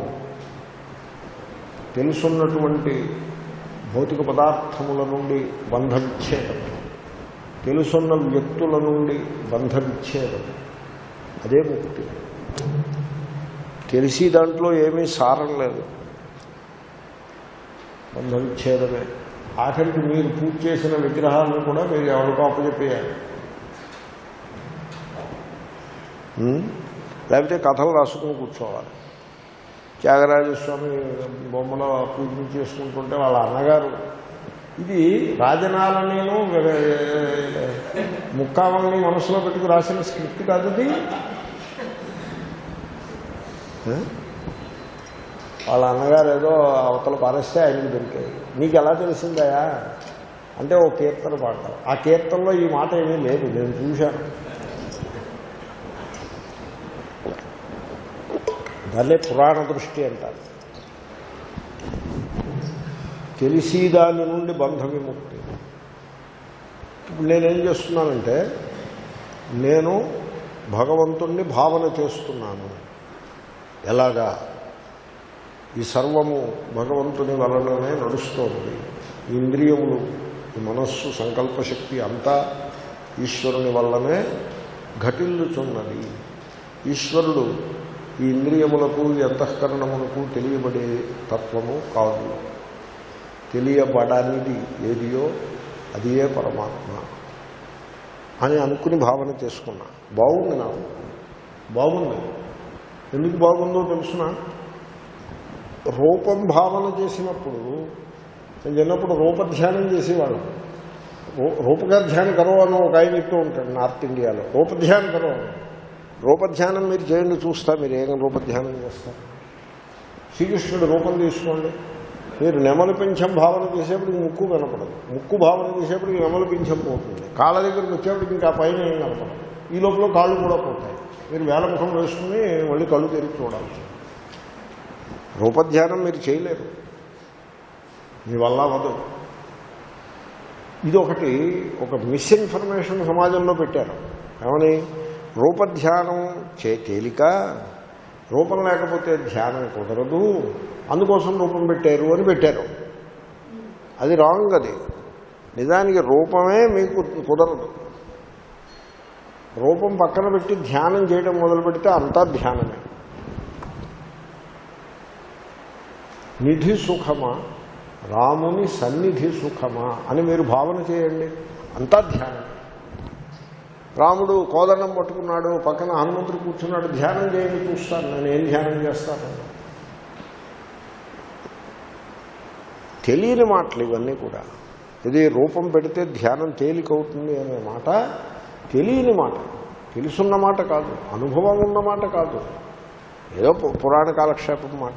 తెలుసున్నటువంటి భౌతిక పదార్థముల నుండి బంధ విచ్ఛేదం తెలుసున్న వ్యక్తుల నుండి బంధ విచ్ఛేదం అదే ముక్తి తెలిసి దాంట్లో ఏమీ సారం లేదు బంధ విచ్ఛేదమే ఆఖరికి మీరు పూజ చేసిన విగ్రహాలను కూడా మీరు ఎవరికో అప్పచెప్పేయాలి ఉం? లేకపోతే కథలు రాసుకుని కూర్చోవాలి త్యాగరాజస్వామి బొమ్మలో పూజ చేసుకుంటుంటే వాళ్ళ అన్నగారు ఇది రాజనాల నేను ముక్కావల్ని మనసులో పెట్టుకు రాసిన స్క్రిప్ట్ కాదు ఇది ఆ? వాళ్ళ అన్నగారు ఏదో అవతల పారేస్తే ఆయనకి దొరికాయి నీకు ఎలా తెలిసిందయా అంటే ఓ కీర్తన పాడతారు ఆ కీర్తనలో ఈ మాట ఏమీ లేదు నేను చూశాను దాన్నే పురాణ దృష్టి అంటారు తెలిసి దాని నుండి బంధ విముక్తి ఇప్పుడు నేనేం చేస్తున్నానంటే నేను భగవంతుణ్ణి భావన చేస్తున్నాను ఎలాగా ఈ సర్వము భగవంతుని వలననే నడుస్తోంది ఈ ఇంద్రియములు ఈ మనస్సు సంకల్పశక్తి అంతా ఈశ్వరుని వల్లనే ఘటిల్లుచున్నది ఈశ్వరుడు ఈ ఇంద్రియములకు ఈ అంతఃకరణములకు తెలియబడే తత్వము కాదు తెలియబడనిది ఏదియో అదియే పరమాత్మ అని అనుకుని భావన చేసుకున్నా బాగుంది నాకు బాగుంది ఎందుకు బాగుందో తెలుసిన రూపం భావన చేసినప్పుడు నేను చిన్నప్పుడు రూపధ్యానం చేసేవాళ్ళం రూ- రూపకధ్యాన కరో అని ఒక ఆయన చెప్తూ ఉంటాడు నార్త్ ఇండియాలో రూపధ్యానం కరో అని. రూపధ్యానం మీరు చేయండి చూస్తా మీరు ఏం రూపధ్యానం చేస్తారు శ్రీకృష్ణుడు రూపం తీసుకోండి మీరు నెమలి పింఛం భావన చేసేప్పటికి ముక్కు కనపడదు ముక్కు భావన చేసేప్పటికి నెమలి పింఛం పోతుంది కాళ్ళ దగ్గరికి వచ్చేప్పటికి ఇంకా పైన ఏం కనపడదు ఈ లోపల కాళ్ళు కూడా పోతాయి మీరు వేలముఖం వేసుకుని మళ్ళీ కళ్ళు తెరిచి చూడాలి రూపధ్యానం మీరు చేయలేరు మీ వల్ల అవ్వదు ఇది ఒకటి ఒక మిస్ఇన్ఫర్మేషన్ సమాజంలో పెట్టారు ఏమని రూపధ్యానం చే తేలిక రూపం లేకపోతే ధ్యానం కుదరదు అందుకోసం రూపం పెట్టారు అని పెట్టారు అది రాంగ్ అది నిజానికి రూపమే మీకు కుదరదు రూపం పక్కన పెట్టి ధ్యానం చేయడం మొదలు పెడితే అంతా ధ్యానమే నిధి సుఖమా రాముని సన్నిధి సుఖమా అని మీరు భావన చేయండి అంతా ధ్యానం రాముడు కోదండం పట్టుకున్నాడు పక్కన హనుమంతుడు కూర్చున్నాడు ధ్యానం చేయండి చూస్తాను నేను ఏం ధ్యానం చేస్తాను తెలియని మాటలు ఇవన్నీ కూడా ఇది రూపం పెడితే ధ్యానం తేలికవుతుంది అనే మాట తెలియని మాట తెలుసున్న మాట కాదు అనుభవం ఉన్న మాట కాదు ఏదో పు- పురాణ కాలక్షేపం మాట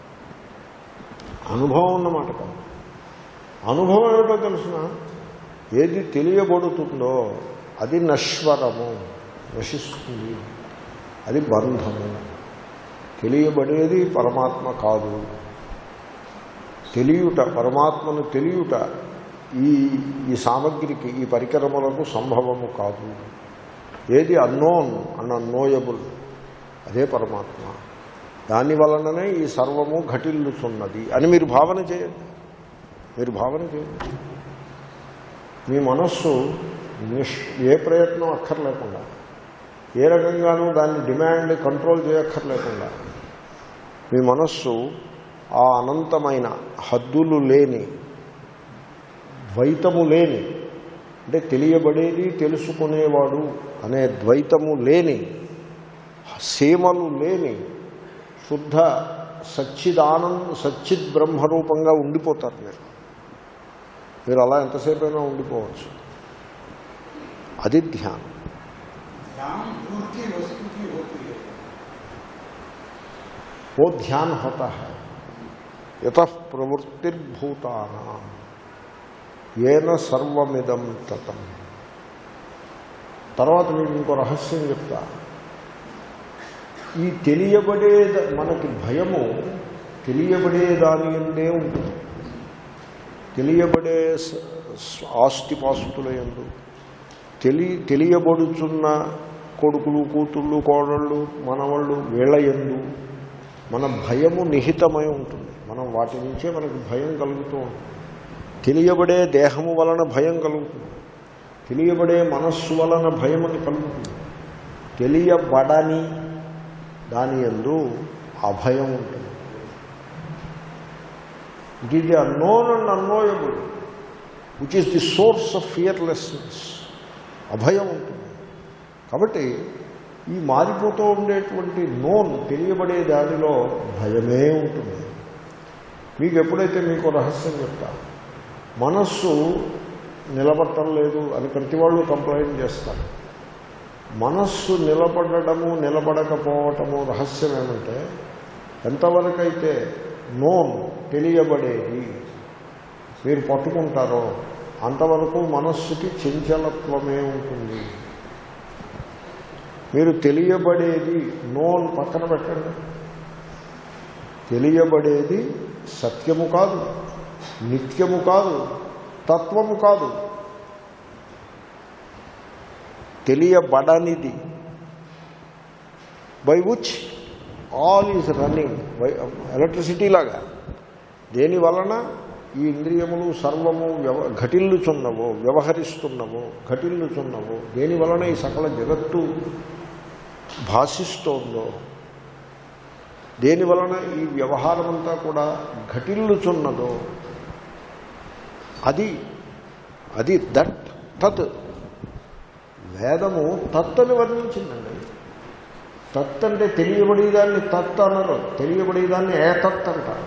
అనుభవం ఉన్నమాట కాదు అనుభవం ఏమిటో తెలుసిన ఏది తెలియబడుతుందో అది నశ్వరము నశిస్తుంది అది బంధము తెలియబడేది పరమాత్మ కాదు తెలియుట పరమాత్మను తెలియుట ఈ ఈ సామగ్రికి ఈ పరికరములకు సంభవము కాదు ఏది అన్నోన్ అండ్ అన్నోయబుల్ అదే పరమాత్మ దాని వలననే ఈ సర్వము ఘటిల్లుతున్నది అని మీరు భావన చేయండి మీరు భావన చేయండి మీ మనస్సు నిష్ ఏ ప్రయత్నం అక్కర్లేకుండా ఏ రకంగానూ దాన్ని డిమాండ్ కంట్రోల్ చేయక్కర్లేకుండా మీ మనస్సు ఆ అనంతమైన హద్దులు లేని ద్వైతము లేని అంటే తెలియబడేది తెలుసుకునేవాడు అనే ద్వైతము లేని సీమలు లేని శుద్ధ సచ్చిదానంద సచ్చిద్ బ్రహ్మరూపంగా ఉండిపోతారు మీరు మీరు అలా ఎంతసేపు అయినా ఉండిపోవచ్చు అది ధ్యానం ध्यान दूर की वस्तु की होती है वो ध्यान होता है यत प्रवृत्तिर्भूताना ఏన సర్వమిదం తతం తర్వాత మీకు ఇంకో రహస్యం చెప్తా ఈ తెలియబడే మనకి భయము తెలియబడే దాని ఎందే ఉంటుంది తెలియబడే స- స- ఆస్తిపాస్తుల ఎందు తెలి తెలియబడుచున్న కొడుకులు కూతుళ్ళు కోడళ్ళు మనవళ్ళు వీళ్ళ ఎందు మన భయము నిహితమై ఉంటుంది మనం వాటి నుంచే మనకు భయం కలుగుతూ ఉంటుంది తెలియబడే దేహము వలన భయం కలుగుతుంది తెలియబడే మనస్సు వలన భయం అని కలుగుతుంది తెలియబడని దాని ఎందు అభయం ఉంటుంది it is the unknown and unknowable which is the source of fearlessness అభయం ఉంటుంది కాబట్టి ఈ మారిపోతూ ఉండేటువంటి నోన్ తెలియబడే దానిలో భయమే ఉంటుంది మీకు ఎప్పుడైతే మీకు రహస్యం చెప్తా మనస్సు నిలబడటం లేదు అని ప్రతి వాళ్ళు కంప్లైంట్ చేస్తారు మనస్సు నిలబడటము నిలబడకపోవటము రహస్యం ఏమంటే ఎంతవరకైతే నోన్ తెలియబడేది మీరు పట్టుకుంటారో అంతవరకు మనస్సుకి చంచలత్వమే ఉంటుంది మీరు తెలియబడేది నోన్ పక్కన పెట్టండి తెలియబడేది సత్యము కాదు నిత్యము కాదు తత్వము కాదు తెలియబడనిది by which all is running by electricity లాగా దేని వలన ఈ ఇంద్రియములు సర్వము వ్యవ ఘటిల్లుచున్నవో వ్యవహరిస్తున్నవో ఘటిల్లుచున్నవో దేని వలన ఈ సకల జగత్తు భాషిస్తోందో దేని వలన ఈ వ్యవహారమంతా కూడా ఘటిల్లుచున్నదో అది అది దట్ తత్ వేదము తత్ అని వర్ణించిందండి తత్ అంటే తెలియబడేదాన్ని తత్ అనరు తెలియబడేదాన్ని ఏ తత్ అంటారు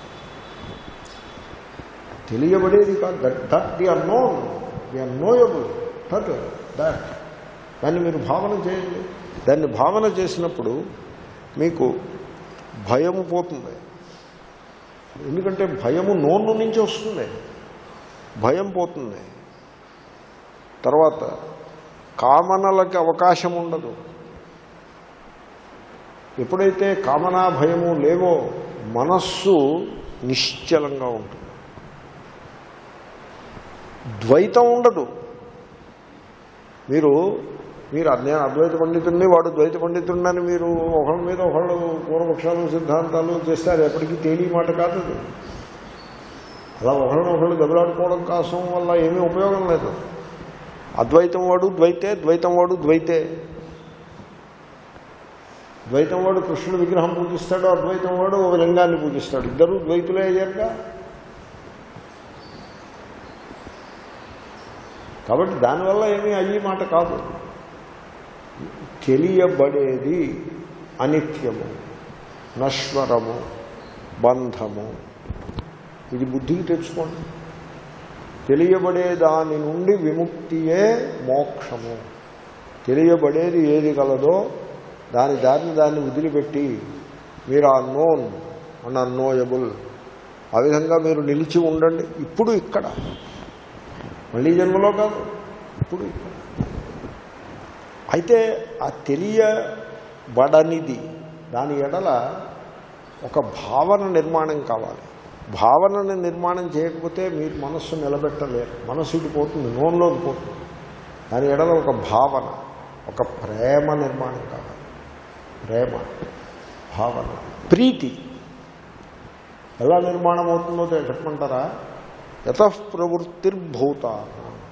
తెలియబడేది కాదు that that the unknown the unknowable తత్ దట్ దాన్ని మీరు భావన చేయండి దాన్ని భావన చేసినప్పుడు మీకు భయము పోతుంది ఎందుకంటే భయము నోన్ను నుంచి వస్తుంది భయం పోతుంది తర్వాత కామనలకి అవకాశం ఉండదు ఎప్పుడైతే కామనా భయము లేవో మనస్సు నిశ్చలంగా ఉంటుంది ద్వైతం ఉండదు మీరు మీరు నేను అద్వైత పండితుడిని వాడు ద్వైత పండితుడిని మీరు ఒకళ్ళ మీద ఒకళ్ళు పూర్వపక్షాలు సిద్ధాంతాలు చేస్తే అది ఎప్పటికీ తేలి మాట కాదు అది అలా ఒకళ్ళని ఒకళ్ళు దెబ్బలాడుకోవడం కోసం వల్ల ఏమీ ఉపయోగం లేదు అద్వైతం వాడు ద్వైతే ద్వైతం వాడు ద్వైతే ద్వైతం వాడు కృష్ణుడు విగ్రహం పూజిస్తాడు అద్వైతం వాడు ఒక లింగాన్ని పూజిస్తాడు ఇద్దరు ద్వైతులే అయ్యారుగా కాబట్టి దానివల్ల ఏమీ అయ్యి మాట కాదు తెలియబడేది అనిత్యము నశ్వరము బంధము ఇది బుద్ధికి తెచ్చుకోండి తెలియబడే దాని నుండి విముక్తియే మోక్షము తెలియబడేది ఏది కలదో దాని దారిని దాన్ని వదిలిపెట్టి మీరు ఆ నోన్ అండ్ అన్నోయబుల్ ఆ విధంగా మీరు నిలిచి ఉండండి ఇప్పుడు ఇక్కడ మళ్ళీ జన్మలో కాదు ఇప్పుడు ఇక్కడ అయితే ఆ తెలియబడనిది దాని ఎడల ఒక భావన నిర్మాణం కావాలి భావనని నిర్మాణం చేయకపోతే మీరు మనస్సు నిలబెట్టలేరు మనస్సు ఇటు పోతుంది నోన్లోకి పోతుంది దాని ఎడల ఒక భావన ఒక ప్రేమ నిర్మాణం కావాలి ప్రేమ భావన ప్రీతి ఎలా నిర్మాణం అవుతుందో తె- చెప్పమంటారా యత ప్రవృత్తిర్భూతాన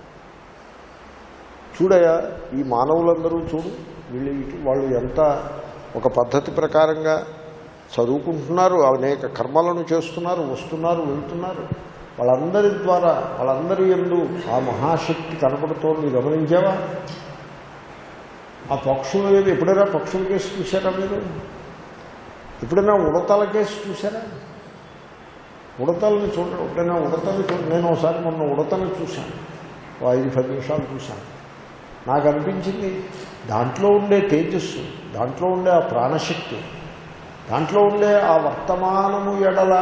చూడయా ఈ మానవులందరూ చూడు వీళ్ళు ఇటు- వాళ్ళు ఎంత ఒక పద్ధతి ప్రకారంగా చదువుకుంటున్నారు అనేక కర్మలను చేస్తున్నారు వస్తున్నారు వెళ్తున్నారు వాళ్ళందరి ద్వారా వాళ్ళందరి ఎందు ఆ మహాశక్తి కనపడుతోంది గమనించావా ఆ పక్షులు ఏవి ఎప్పుడైనా పక్షుల కేసు చూశారా మీరు ఎప్పుడైనా ఉడతల కేసు చూసారా ఉడతల్ని చూడ ఎప్పుడైనా ఉడతలు చూ నేను ఒకసారి మొన్న ఉడతను చూశాను ఓ ఐదు పది నిమిషాలు చూశాను నాకు అనిపించింది దాంట్లో ఉండే తేజస్సు దాంట్లో ఉండే ఆ ప్రాణశక్తి దాంట్లో ఉండే ఆ వర్తమానము ఎడల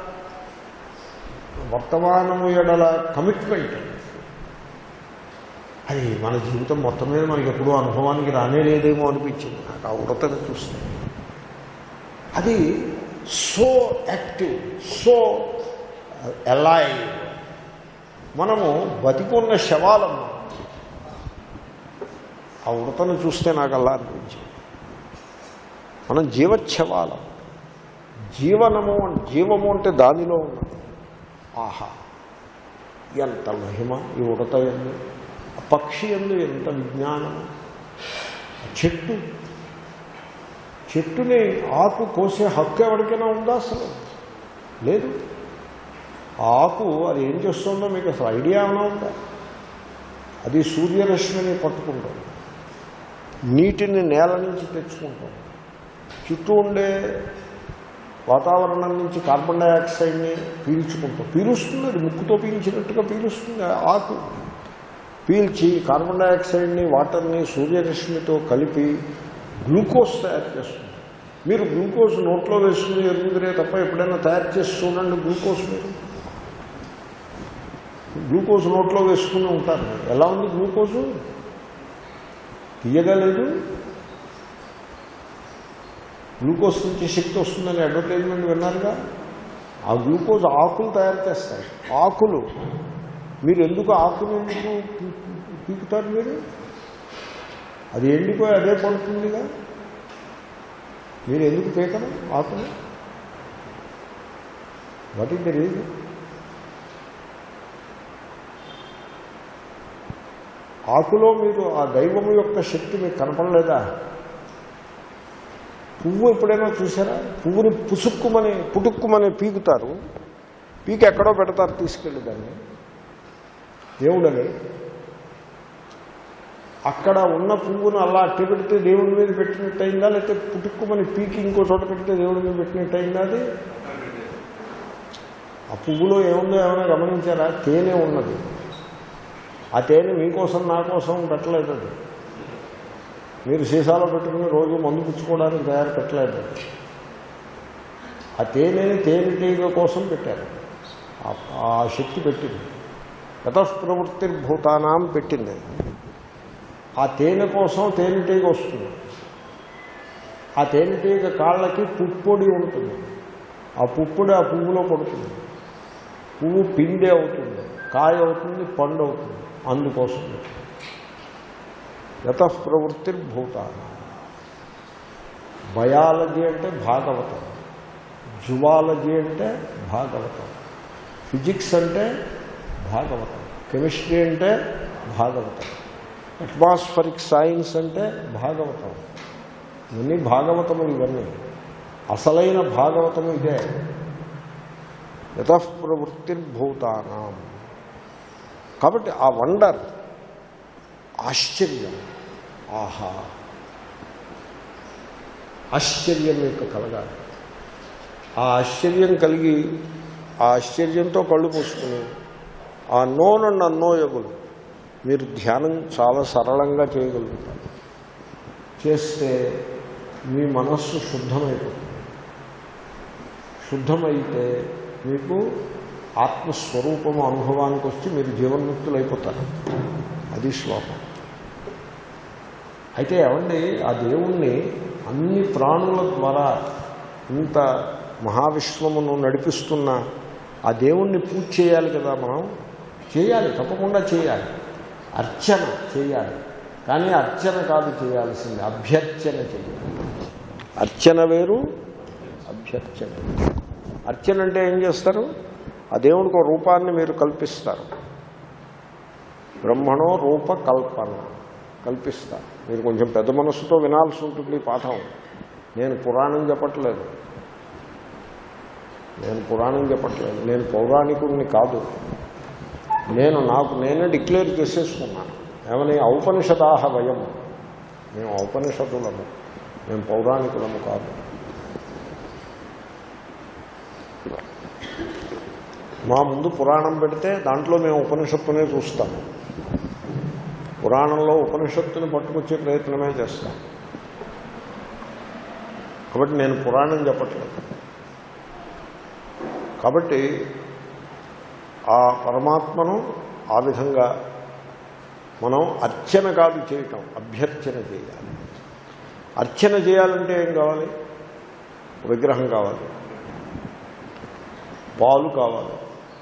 వర్తమానము ఎడల కమిట్మెంట్ అది మన జీవితం మొత్తం మీద మనకి ఎప్పుడూ అనుభవానికి రానే లేదేమో అనిపించింది నాకు ఆ ఉడతను చూస్తే అది సో యాక్టివ్ సో ఎలైవ్ మనము బతికున్న శవాలము ఆ ఉడతను చూస్తే నాకు అలా అనిపించింది మనం జీవచ్ఛవాలం జీవనము అంటే జీవము అంటే దానిలో ఉన్నది ఆహా ఎంత మహిమ ఈ ఉడత ఎందు ఆ పక్షి ఎందు ఎంత విజ్ఞానము ఆ చెట్టు చెట్టుని ఆకు కోసే హక్కు ఎవరికైనా ఉందా అసలు లేదు ఆ ఆకు అది ఏం చేస్తుందో మీకు అసలు ఐడియా ఏమైనా ఉందా అది సూర్యరశ్మిని పట్టుకుంటుంది నీటిని నేల నుంచి తెచ్చుకుంటుంది చుట్టూ ఉండే వాతావరణం నుంచి కార్బన్ డైఆక్సైడ్ని పీల్చుకుంటాం పీలుస్తుంది అది ముక్కుతో పీల్చినట్టుగా పీలుస్తుంది ఆ ఆకు పీల్చి కార్బన్ డైఆక్సైడ్ని వాటర్ని సూర్యరశ్మితో కలిపి గ్లూకోజ్ తయారు చేస్తుంది మీరు గ్లూకోజ్ నోట్లో వేసుకుని ఎరుగుదరే తప్ప ఎప్పుడైనా తయారు చేసి చూడండి గ్లూకోజ్ మీరు గ్లూకోజ్ నోట్లో వేసుకుని ఉంటారు మీరు. ఎలా ఉంది గ్లూకోజు తీయగా లేదు గ్లూకోజ్ నుంచి శక్తి వస్తుందని అడ్వర్టైజ్మెంట్ విన్నారుగా ఆ గ్లూకోజ్ ఆకులు తయారు చేస్తాయి ఆకులు మీరు ఎందుకు ఆకులు ఎందుకు పీ- పీ- పీకుతారు మీరు అది ఎండిపోయి అదే పడుతుందిగా మీరు ఎందుకు పీకరు ఆకులు వాట్ ఈస్ ద రీజన్ ఆకులో మీరు ఆ దైవము యొక్క శక్తి మీకు కనపడలేదా పువ్వు ఎప్పుడైనా చూసారా పువ్వుని పుసుక్కుమని పుటుక్కుమని పీకుతారు పీకి ఎక్కడో పెడతారు తీసుకెళ్ళి దాన్ని దేవుడని అక్కడ ఉన్న పువ్వును అలా అట్టి పెడితే దేవుడి మీద పెట్టినట్టు అయిందా లేకపోతే పుట్టుక్కుమని పీకి ఇంకో చోట పెడితే దేవుడి మీద పెట్టినట్టు అయిందా అది ఆ పువ్వులో ఏముందో ఏమైనా గమనించారా తేనె ఉన్నది ఆ తేనె మీకోసం నా కోసం పెట్టలేదు అది మీరు సీసాలో పెట్టుకుని రోజు మందు పుచ్చుకోవడానికి తయారు పెట్టలేదు అది. ఆ తేనెని తేనెటీగ కోసం పెట్టారు ఆ- ఆ శక్తి పెట్టింది యతఃప్రవృత్తిర్భూతానాం పెట్టింది అది. ఆ తేనె కోసం తేనెటీగ వస్తుంది ఆ తేనెటీగ కాళ్ళకి పుప్పొడి ఉంటుంది ఆ పుప్పొడి ఆ పువ్వులో పడుతుంది పువ్వు పిండి అవుతుంది కాయ అవుతుంది పండు అవుతుంది అందుకోసం యతఃప్రవృత్తిర్భూతాన బయాలజీ అంటే భాగవతం జువాలజీ అంటే భాగవతం ఫిజిక్స్ అంటే భాగవతం కెమిస్ట్రీ అంటే భాగవతం అట్మాస్ఫరిక్ సైన్స్ అంటే భాగవతం ఇవన్నీ భాగవతములు ఇవన్నీ అసలైన భాగవతము ఇదే యతఃప్రవృత్తిర్భూతానాం కాబట్టి ఆ వండర్ ఆశ్చర్యం ఆహా ఆశ్చర్యం యొక్క కలగాలి ఆ ఆశ్చర్యం కలిగి ఆ ఆశ్చర్యంతో కళ్ళు మూసుకుని ఆ నోన్ అండ్ అన్నోయబుల్ మీరు ధ్యానం చాలా సరళంగా చేయగలుగుతారు చేస్తే మీ మనస్సు శుద్ధమైపోతుంది శుద్ధమైతే మీకు ఆత్మస్వరూపము అనుభవానికి వచ్చి మీరు జీవన్ముక్తులైపోతారు అది శ్లోకం అయితే ఏమండి ఆ దేవుణ్ణి అన్ని ప్రాణుల ద్వారా ఇంత మహావిశ్వమును నడిపిస్తున్న ఆ దేవుణ్ణి పూజ చేయాలి కదా మనం చేయాలి తప్పకుండా చేయాలి అర్చన చేయాలి కానీ అర్చన కాదు చేయాల్సింది అభ్యర్చన చేయాలి అర్చన వేరు అభ్యర్చన వేరు. అర్చన అంటే ఏం చేస్తారు ఆ దేవుడికి ఒక రూపాన్ని మీరు కల్పిస్తారు బ్రహ్మణో రూప కల్పన కల్పిస్తారు మీరు కొంచెం పెద్ద మనస్సుతో వినాల్సి ఉంటుంది ఈ పాఠం నేను పురాణం చెప్పట్లేదు నేను పురాణం చెప్పట్లేదు నేను పౌరాణికుడిని కాదు నేను నాకు నేనే డిక్లేర్ చేసేసుకున్నాను ఏమని ఔపనిషదాహ వయం మేము ఔపనిషదులము మేము పౌరాణికులము కాదు మా ముందు పురాణం పెడితే దాంట్లో మేము ఉపనిషత్తునే చూస్తాము పురాణంలో ఉపనిషత్తుని పట్టుకొచ్చే ప్రయత్నమే చేస్తాం కాబట్టి నేను పురాణం చెప్పట్లేదు కాబట్టి ఆ పరమాత్మను ఆ విధంగా మనం అర్చన కాదు చేయటం అభ్యర్చన చేయాలి అర్చన చేయాలంటే ఏం కావాలి విగ్రహం కావాలి పాలు కావాలి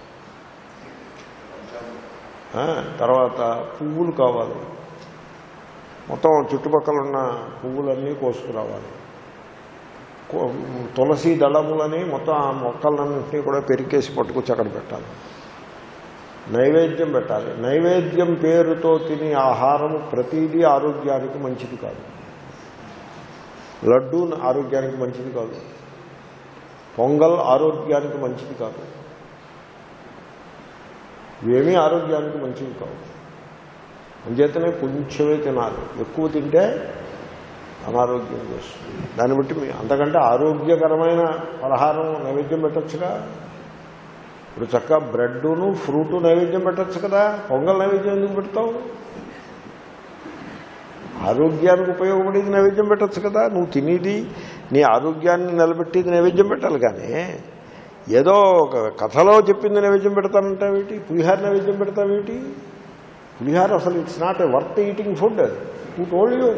ఆ, తర్వాత పువ్వులు కావాలి మొత్తం చుట్టుపక్కల ఉన్న పువ్వులన్నీ కోసుకురావాలి కో- తులసి దళములని మొత్తం ఆ మొక్కలన్నింటినీ కూడా పెరికేసి పట్టుకొచ్చి అక్కడ పెట్టాలి నైవేద్యం పెట్టాలి నైవేద్యం పేరుతో తినే ఆహారం ప్రతిదీ ఆరోగ్యానికి మంచిది కాదు లడ్డూ ఆరోగ్యానికి మంచిది కాదు పొంగల్ ఆరోగ్యానికి మంచిది కాదు ఇవేమీ ఆరోగ్యానికి మంచిది కావు అంచేతనే కొంచెమే తినాలి ఎక్కువ తింటే అనారోగ్యం చేస్తుంది దాన్ని బట్టి మీ అంతకంటే ఆరోగ్యకరమైన పలహారం నైవేద్యం పెట్టచ్చుగా ఇప్పుడు చక్కగా బ్రెడ్ను ఫ్రూట్ నైవేద్యం పెట్టచ్చు కదా పొంగల్ నైవేద్యం ఎందుకు పెడతావు ఆరోగ్యానికి ఉపయోగపడేది నైవేద్యం పెట్టచ్చు కదా నువ్వు తినేది నీ ఆరోగ్యాన్ని నిలబెట్టేది నైవేద్యం పెట్టాలి కానీ ఏదో ఒక కథలో చెప్పింది నైవేద్యం పెడతానంటావేటి పులిహార నైవేద్యం పెడతావేటి పులిహార అసలు it's not a worth eating food who told you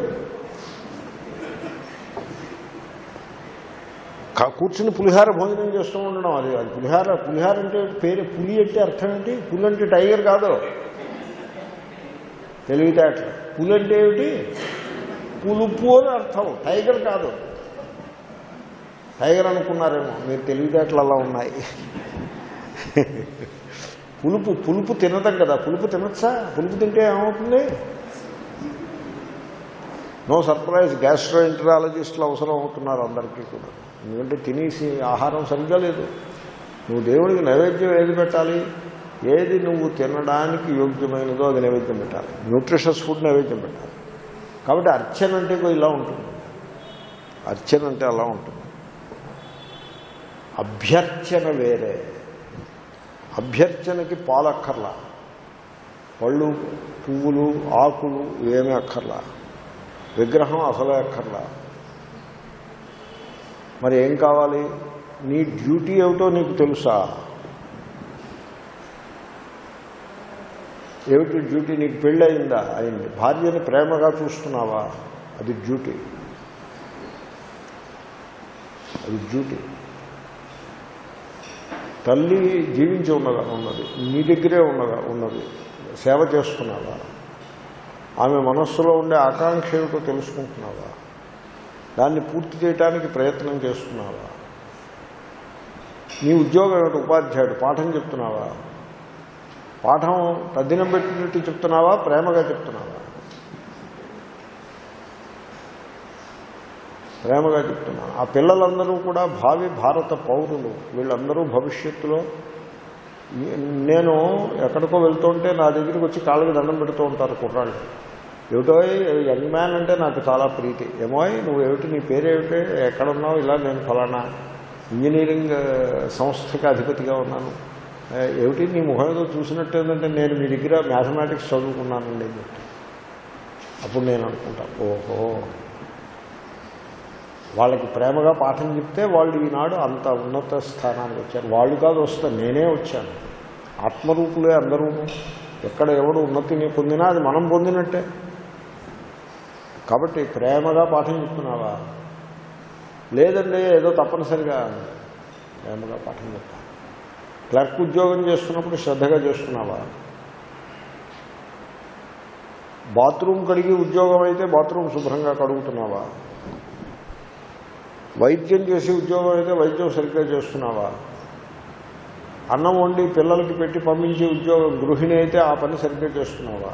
కా- కూర్చుని పులిహార భోజనం చేస్తూ ఉండడం అది అది పులిహార పులిహార అంటే పేరు పులి అంటే అర్థం ఏంటి పులి అంటే టైగర్ కాదు తెలివితేటలు పులి అంటే ఏమిటి పులుపు అని అర్థం టైగర్ కాదు టైగర్ అనుకున్నారేమో మీరు తెలివితేటలు అలా ఉన్నాయి పులుపు పులుపు తినదాం కదా పులుపు తినచ్చా పులుపు తింటే ఏమవుతుంది నో సర్ప్రైజ్ గ్యాస్ట్రో ఎంటరాలజిస్టులు అవసరం అవుతున్నారు అందరికీ కూడా ఎందుకంటే తినేసి ఆహారం సరిగ్గా లేదు నువ్వు దేవుడికి నైవేద్యం ఏది పెట్టాలి ఏది నువ్వు తినడానికి యోగ్యమైనదో అది నైవేద్యం పెట్టాలి న్యూట్రిషస్ ఫుడ్ నైవేద్యం పెట్టాలి కాబట్టి అర్చన అంటే ఇగో ఇలా ఉంటుంది అర్చన అంటే అలా ఉంటుంది అభ్యర్చన వేరే అభ్యర్చనకి పాలు అక్కర్లా పళ్ళు పువ్వులు ఆకులు ఏమీ అక్కర్లా విగ్రహం అసలే అక్కర్లా మరి ఏం కావాలి నీ డ్యూటీ ఏమిటో నీకు తెలుసా ఏమిటి డ్యూటీ నీకు పెళ్ళి అయిందా అయింది భార్యని ప్రేమగా చూస్తున్నావా అది డ్యూటీ అది డ్యూటీ తల్లి జీవించి ఉన్నగా ఉన్నది నీ దగ్గరే ఉన్నగా ఉన్నది సేవ చేస్తున్నావా ఆమె మనస్సులో ఉండే ఆకాంక్ష ఏమిటో తెలుసుకుంటున్నావా దాన్ని పూర్తి చేయడానికి ప్రయత్నం చేస్తున్నావా నీ ఉద్యోగం ఏమిటి ఉపాధ్యాయుడు పాఠం చెప్తున్నావా పాఠం తద్దినం పెట్టినట్టు చెప్తున్నావా ప్రేమగా చెప్తున్నావా ప్రేమగా చెప్తున్నా ఆ పిల్లలందరూ కూడా భావి భారత పౌరులు వీళ్ళందరూ భవిష్యత్తులో నేను ఎక్కడికో వెళ్తుంటే నా దగ్గరికి వచ్చి కాళ్ళకి దండం పెడుతూ ఉంటారు కుర్రాళ్ళు ఏమిటో యంగ్ మ్యాన్ అంటే నాకు చాలా ప్రీతి ఏమోయ్ నువ్వు ఏమిటి నీ పేరేమిటి ఎక్కడున్నావు ఇలా నేను ఫలానా ఇంజనీరింగ్ ఆ, సంస్థకి అధిపతిగా ఉన్నాను ఆ, ఏమిటి నీ ముఖం ఏదో చూసినట్టు ఏంటంటే నేను మీ దగ్గర మ్యాథమెటిక్స్ చదువుకున్నానండి అని చెప్పి అప్పుడు నేను అనుకుంటా ఓహో వాళ్ళకి ప్రేమగా పాఠం చెప్తే వాళ్ళు ఈనాడు అంత ఉన్నత స్థానానికి వచ్చారు వాళ్ళు కాదు వస్తారు నేనే వచ్చాను ఆత్మరూపులే అందరూ ఎక్కడ ఎవడు ఉన్నతిని పొందినా అది మనం పొందినట్టే కాబట్టి ప్రేమగా పాఠం చెప్తున్నావా లేదండి ఏదో తప్పనిసరిగా ప్రేమగా పాఠం చెప్తా క్లర్క్ ఉద్యోగం చేస్తున్నప్పుడు శ్రద్ధగా చేస్తున్నావా బాత్రూమ్ కడిగి ఉద్యోగం అయితే బాత్రూమ్ శుభ్రంగా కడుగుతున్నావా వైద్యం చేసే ఉద్యోగం అయితే వైద్యం సరిగ్గా చేస్తున్నావా అన్నం వండి పిల్లలకి పెట్టి పంపించే ఉద్యోగం గృహిణి అయితే ఆ పని సరిగ్గా చేస్తున్నావా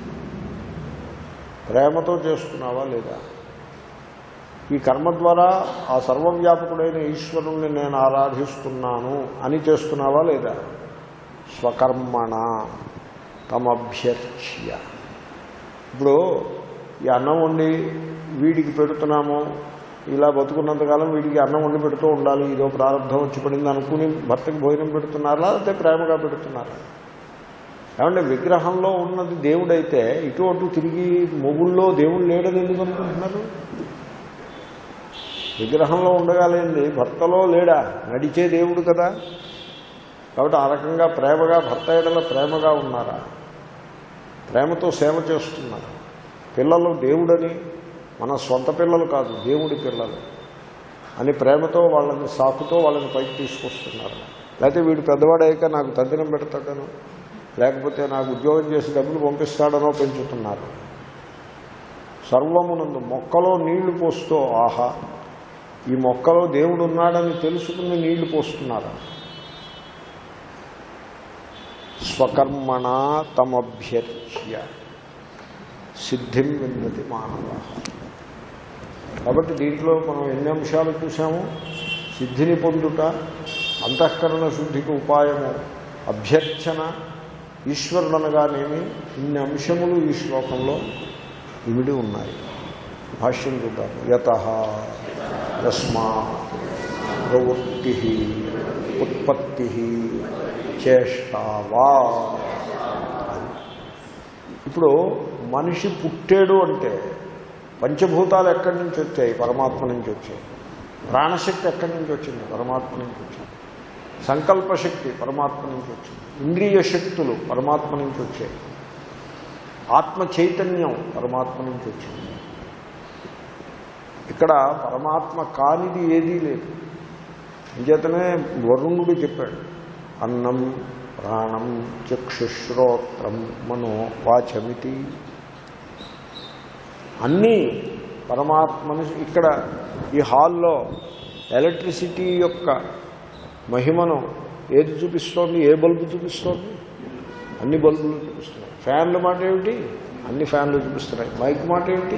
ప్రేమతో చేస్తున్నావా లేదా ఈ కర్మ ద్వారా ఆ సర్వవ్యాపకుడైన ఈశ్వరుణ్ణి నేను ఆరాధిస్తున్నాను అని చేస్తున్నావా లేదా స్వకర్మణ తమభ్యర్చ్య ఇప్పుడు ఈ అన్నం వండి వీడికి పెడుతున్నాము ఇలా బతుకున్నంతకాలం వీడికి అన్నం వండి పెడుతూ ఉండాలి ఇదో ప్రారంభం వచ్చి పడింది అనుకుని భర్తకి భోజనం పెడుతున్నారా లేకపోతే ప్రేమగా పెడుతున్నారా ఏమంటే విగ్రహంలో ఉన్నది దేవుడైతే ఇటు అటు తిరిగి మొగుల్లో దేవుడు లేడని ఎందుకు అనుకుంటున్నారు విగ్రహంలో ఉండగాలేంది భర్తలో లేడా నడిచే దేవుడు కదా కాబట్టి ఆ రకంగా ప్రేమగా భర్త ఎడల ప్రేమగా ఉన్నారా ప్రేమతో సేవ చేస్తున్నారు పిల్లలు దేవుడని మన సొంత పిల్లలు కాదు దేవుడి పిల్లలు అని ప్రేమతో వాళ్ళని సాకుతో వాళ్ళని పైకి తీసుకొస్తున్నారు లేకపోతే వీడు పెద్దవాడయ్యాక నాకు తద్దినం పెడతాడనో లేకపోతే నాకు ఉద్యోగం చేసి డబ్బులు పంపిస్తాడనో పెంచుతున్నారు సర్వమునందు మొక్కలో నీళ్లు పోస్తూ ఆహా ఈ మొక్కలో దేవుడు ఉన్నాడని తెలుసుకుని నీళ్లు పోస్తున్నారు స్వకర్మణ తమభ్యర్చ్య సిద్ధిం విన్నతి మానవ కాబట్టి దీంట్లో మనం ఎన్ని అంశాలు చూసాము సిద్ధిని పొందుట అంతఃకరణ శుద్ధికి ఉపాయము అభ్యర్చన ఈశ్వరుడు అనగానేమి ఇన్ని అంశములు ఈ శ్లోకంలో ఇమిడి ఉన్నాయి భాష్యం చూద్దాం యత యస్మా ప్రవృత్తి ఉత్పత్తి చేష్టావా ఇప్పుడు మనిషి పుట్టాడు అంటే పంచభూతాలు ఎక్కడి నుంచి వచ్చాయి పరమాత్మ నుంచి వచ్చాయి ప్రాణశక్తి ఎక్కడి నుంచి వచ్చింది పరమాత్మ నుంచి వచ్చింది సంకల్పశక్తి పరమాత్మ నుంచి వచ్చింది ఇంద్రియ శక్తులు పరమాత్మ నుంచి వచ్చాయి ఆత్మ చైతన్యం పరమాత్మ నుంచి వచ్చింది ఇక్కడ పరమాత్మ కానిది ఏదీ లేదు అంచేతనే వరుణుడు చెప్పాడు అన్నం ప్రాణం చక్షుశ్రోత్రం మనో వాచమితి అన్నీ పరమాత్మని ఇక్కడ ఈ హాల్లో ఎలక్ట్రిసిటీ యొక్క మహిమను ఏది చూపిస్తోంది ఏ బల్బు చూపిస్తోంది అన్ని బల్బులు చూపిస్తున్నాయి ఫ్యాన్ల మాట ఏమిటి అన్ని ఫ్యాన్లు చూపిస్తున్నాయి మైక్ మాట ఏమిటి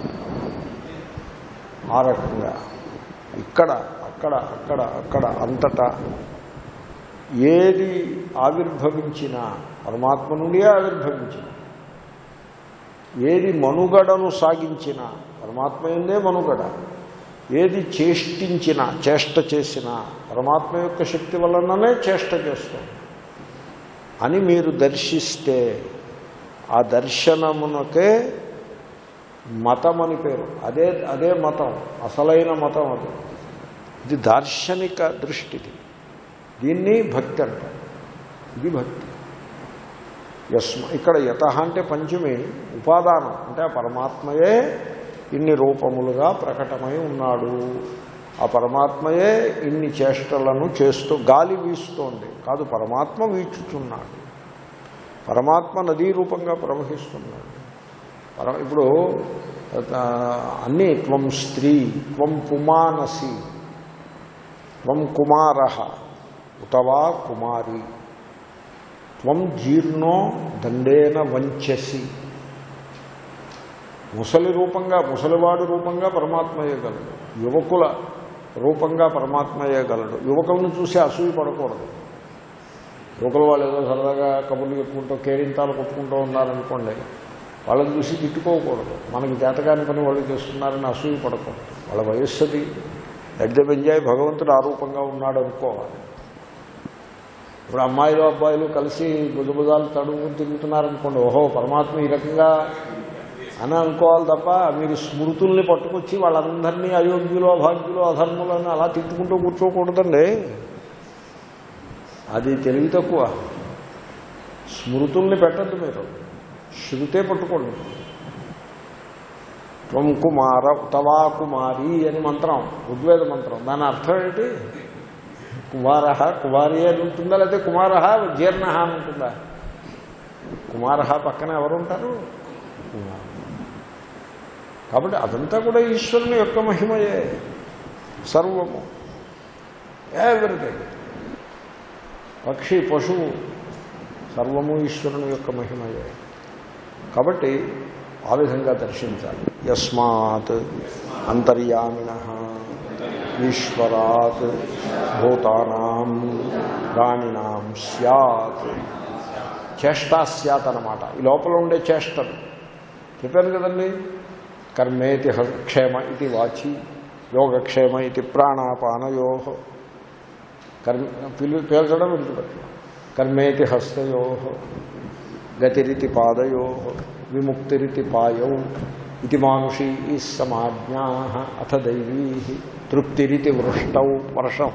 ఆ రకంగా ఇక్కడ అక్కడ అక్కడ అక్కడ అంతటా ఏది ఆవిర్భవించినా పరమాత్మ నుండే ఆవిర్భవించిన ఏది మనుగడను సాగించిన పరమాత్మ ఎందే మనుగడ ఏది చేష్టించిన చేష్ట చేసిన పరమాత్మ యొక్క శక్తి వలననే చేష్ట చేస్తాం అని మీరు దర్శిస్తే ఆ దర్శనమునకే మతం అని పేరు అదే అదే మతం అసలైన మతం అది ఇది దార్శనిక దృష్టిది దీన్ని భక్తి అంటారు ఇది భక్తి యస్మ ఇక్కడ యత అంటే పంచమి ఉపాదానం అంటే ఆ పరమాత్మయే ఇన్ని రూపములుగా ప్రకటమై ఉన్నాడు ఆ పరమాత్మయే ఇన్ని చేష్టలను చేస్తూ గాలి వీస్తోంది కాదు పరమాత్మ వీచుచున్నాడు పరమాత్మ నదీ రూపంగా ప్రవహిస్తున్నాడు పర ఇప్పుడు ఆ, అన్నీ త్వం స్త్రీ త్వం పుమానసి త్వం కుమార ఉతవా కుమారి త్వం జీర్ణో దండేన వంచసి ముసలి రూపంగా ముసలివాడు రూపంగా పరమాత్మయ్యగలడు యువకుల రూపంగా పరమాత్మయ్యగలడు యువకులను చూసి అసూయ పడకూడదు యువకులు వాళ్ళు ఏదో సరదాగా కబుర్లు చెప్పుకుంటూ కేరింతాలు కొట్టుకుంటూ ఉన్నారనుకోండి వాళ్ళని చూసి తిట్టుకోకూడదు మనకి చేతకాని పని వాళ్ళు చేస్తున్నారని అసూయ పడకూడదు వాళ్ళ వయస్సుది ఎడ్డ బెంజాయి భగవంతుడు ఆ రూపంగా ఉన్నాడు అనుకోవాలి ఇప్పుడు అమ్మాయిలు అబ్బాయిలు కలిసి భుజభుజాలు తడుముకుని తిరుగుతున్నారనుకోండి ఓహో పరమాత్మ ఈ రకంగా అని అనుకోవాలి తప్ప మీరు స్మృతుల్ని పట్టుకొచ్చి వాళ్ళందరినీ అయోగ్యులు అభాగ్యులు అధర్ములు అని అలా తిట్టుకుంటూ కూర్చోకూడదండి అది తెలివి తక్కువ స్మృతుల్ని పెట్టద్దు మీరు శృతే పట్టుకోండి త్వం కుమార తవా కుమారి అని మంత్రం ఋగ్వేద మంత్రం దాని అర్థం ఏంటి కుమార కుమారి అని ఉంటుందా లేకపోతే కుమార జీర్ణ అని ఉంటుందా కుమార పక్కన ఎవరు ఉంటారు కుమారు. కాబట్టి అదంతా కూడా ఈశ్వరుని యొక్క మహిమయే సర్వము ఎవ్రీథింగ్ పక్షి పశువు సర్వము ఈశ్వరుని యొక్క మహిమయే కాబట్టి ఆ విధంగా దర్శించాలి యస్మాత్ అంతర్యామిణ ఈశ్వరాత్ భూతానాం ప్రాణినాం స్యాత్ చేష్టా స్యాత్ అన్నమాట ఈ లోపల ఉండే చేష్టలు చెప్పాను కదండి కర్మేతి హ- క్షేమ ఇది వాచి యోగక్షేమ ఇది ప్రాణాపానయో కర్మ పిలు పేల్చడం విడిచిపెట్టడం కర్మేతి హస్తయో గతిరితి పాదయో విముక్తిరితి పాయౌ ఇది మానుషీ సమాజ్ఞా అథ దైవీ తృప్తిరితి వృష్టౌ వర్షం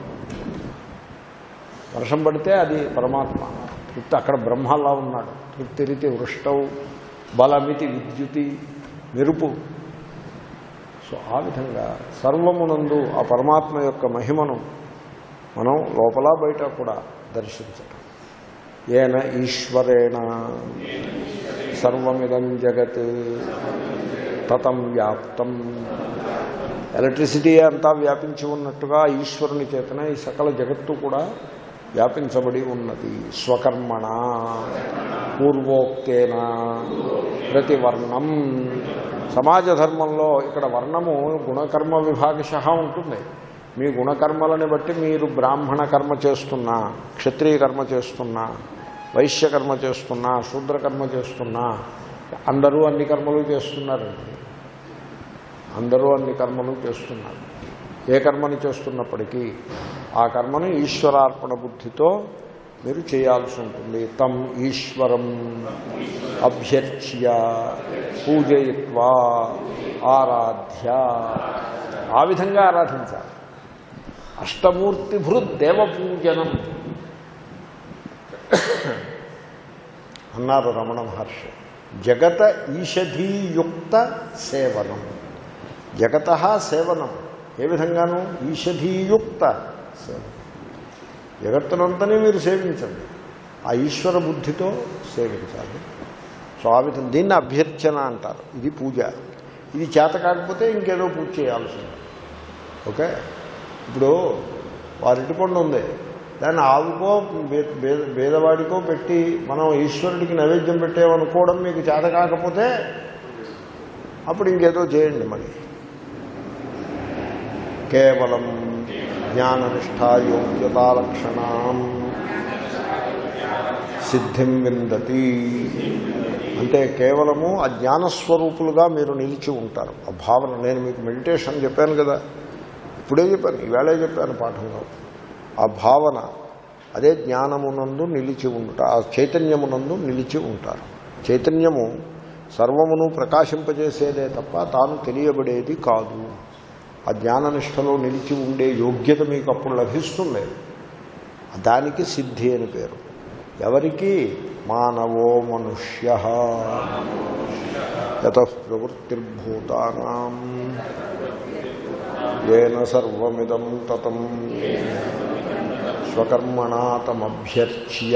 వర్షం పడితే అది పరమాత్మ తృప్తి అక్కడ బ్రహ్మలా ఉన్నాడు తృప్తిరితి వృష్టౌ బలమితి విద్యుతి మెరుపు సో ఆ విధంగా సర్వమునందు ఆ పరమాత్మ యొక్క మహిమను మనం లోపల బయట కూడా దర్శించటం ఏన ఈశ్వరేణ సర్వమిదం జగత్ తతం వ్యాప్తం ఎలక్ట్రిసిటీ అంతా వ్యాపించి ఉన్నట్టుగా ఈశ్వరుని చేతన ఈ సకల జగత్తు కూడా వ్యాపించబడి ఉన్నది స్వకర్మణ పూర్వోక్తేన ప్రతివర్ణం సమాజ ధర్మంలో ఇక్కడ వర్ణము గుణకర్మ విభాగశ ఉంటుంది మీ గుణకర్మలని బట్టి మీరు బ్రాహ్మణ కర్మ చేస్తున్నా క్షత్రియ కర్మ చేస్తున్నా వైశ్య కర్మ చేస్తున్నా శూద్ర కర్మ చేస్తున్నా అందరూ అన్ని కర్మలు చేస్తున్నారండి అందరూ అన్ని కర్మలు చేస్తున్నారు ఏ కర్మని చేస్తున్నప్పటికీ ఆ కర్మను ఈశ్వరార్పణ బుద్ధితో మీరు చేయాల్సి ఉంటుంది తం ఈశ్వరం అభ్యర్చ్య పూజయిత్వా ఆరాధ్య ఆ విధంగా ఆరాధించాలి అష్టమూర్తి భృదేవ పూజనం అన్నారు రమణ మహర్షి జగత ఈషధీయుక్త సేవనం జగత సేవనం ఏ విధంగాను ఈషధీయుక్త సేవనం జగత్తునంతని మీరు సేవించండి ఆ ఈశ్వర బుద్ధితో సేవించాలి సో ఆ విధంగా దీన్ని అభ్యర్చన అంటారు ఇది పూజ ఇది చేత కాకపోతే ఇంకేదో పూజ చేయాల్సింది ఓకే ఇప్పుడు వారింటి పండు ఉంది దాన్ని ఆవుకో బే- బే- పేదవాడికో పెట్టి మనం ఈశ్వరుడికి నైవేద్యం పెట్టేమనుకోవడం మీకు చేత కాకపోతే అప్పుడు ఇంకేదో చేయండి మరి కేవలం జ్ఞాననిష్టాయోగ్యతాలక్షణం సిద్ధిం విందతి అంటే కేవలము ఆ జ్ఞానస్వరూపులుగా మీరు నిలిచి ఉంటారు ఆ భావన నేను మీకు మెడిటేషన్ చెప్పాను కదా ఇప్పుడే చెప్పాను ఈవేళే చెప్పాను పాఠంలో ఆ భావన అదే జ్ఞానమునందు నిలిచి ఉంట ఆ చైతన్యమునందు నిలిచి ఉంటారు చైతన్యము సర్వమును ప్రకాశింపజేసేదే తప్ప తాను తెలియబడేది కాదు ఆ జ్ఞాననిష్టలో నిలిచి ఉండే యోగ్యత మీకు అప్పుడు లభిస్తుంది దానికి సిద్ధి అని పేరు ఎవరికి మానవో మనుష్య యత ప్రవృత్తిర్భూతానాం ఏన సర్వమిదం తతం స్వకర్మణా తమభ్యర్చ్య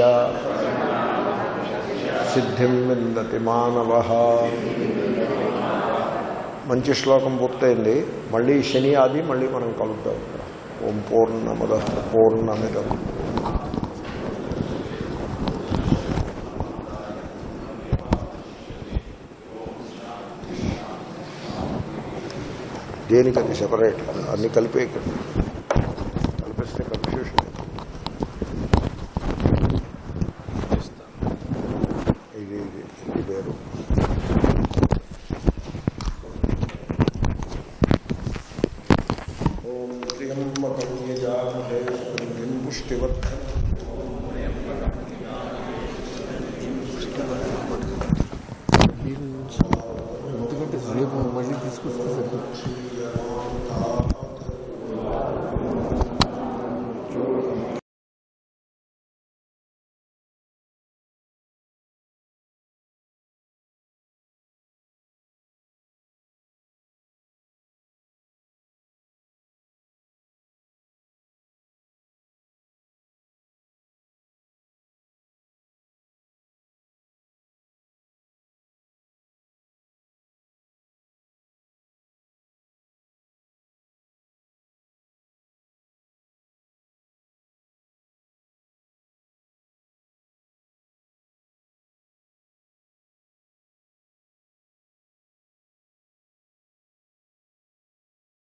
సిద్ధిం విందతి మానవ మంచి శ్లోకం పూర్తయింది మళ్ళీ శని ఆది మళ్ళీ మనం కలుద్దాం ఇక్కడ ఓం పూర్ణమద పూర్ణమిదం దేనికి అది సెపరేట్ అన్ని కలిపే ఇక్కడ కలిపిస్తే కన్ఫ్యూషన్ ఇది ఇది ఇది వేరు ఓం త్ర్యంబకం యజామహే సుగంధిం పుష్టివర్ధనం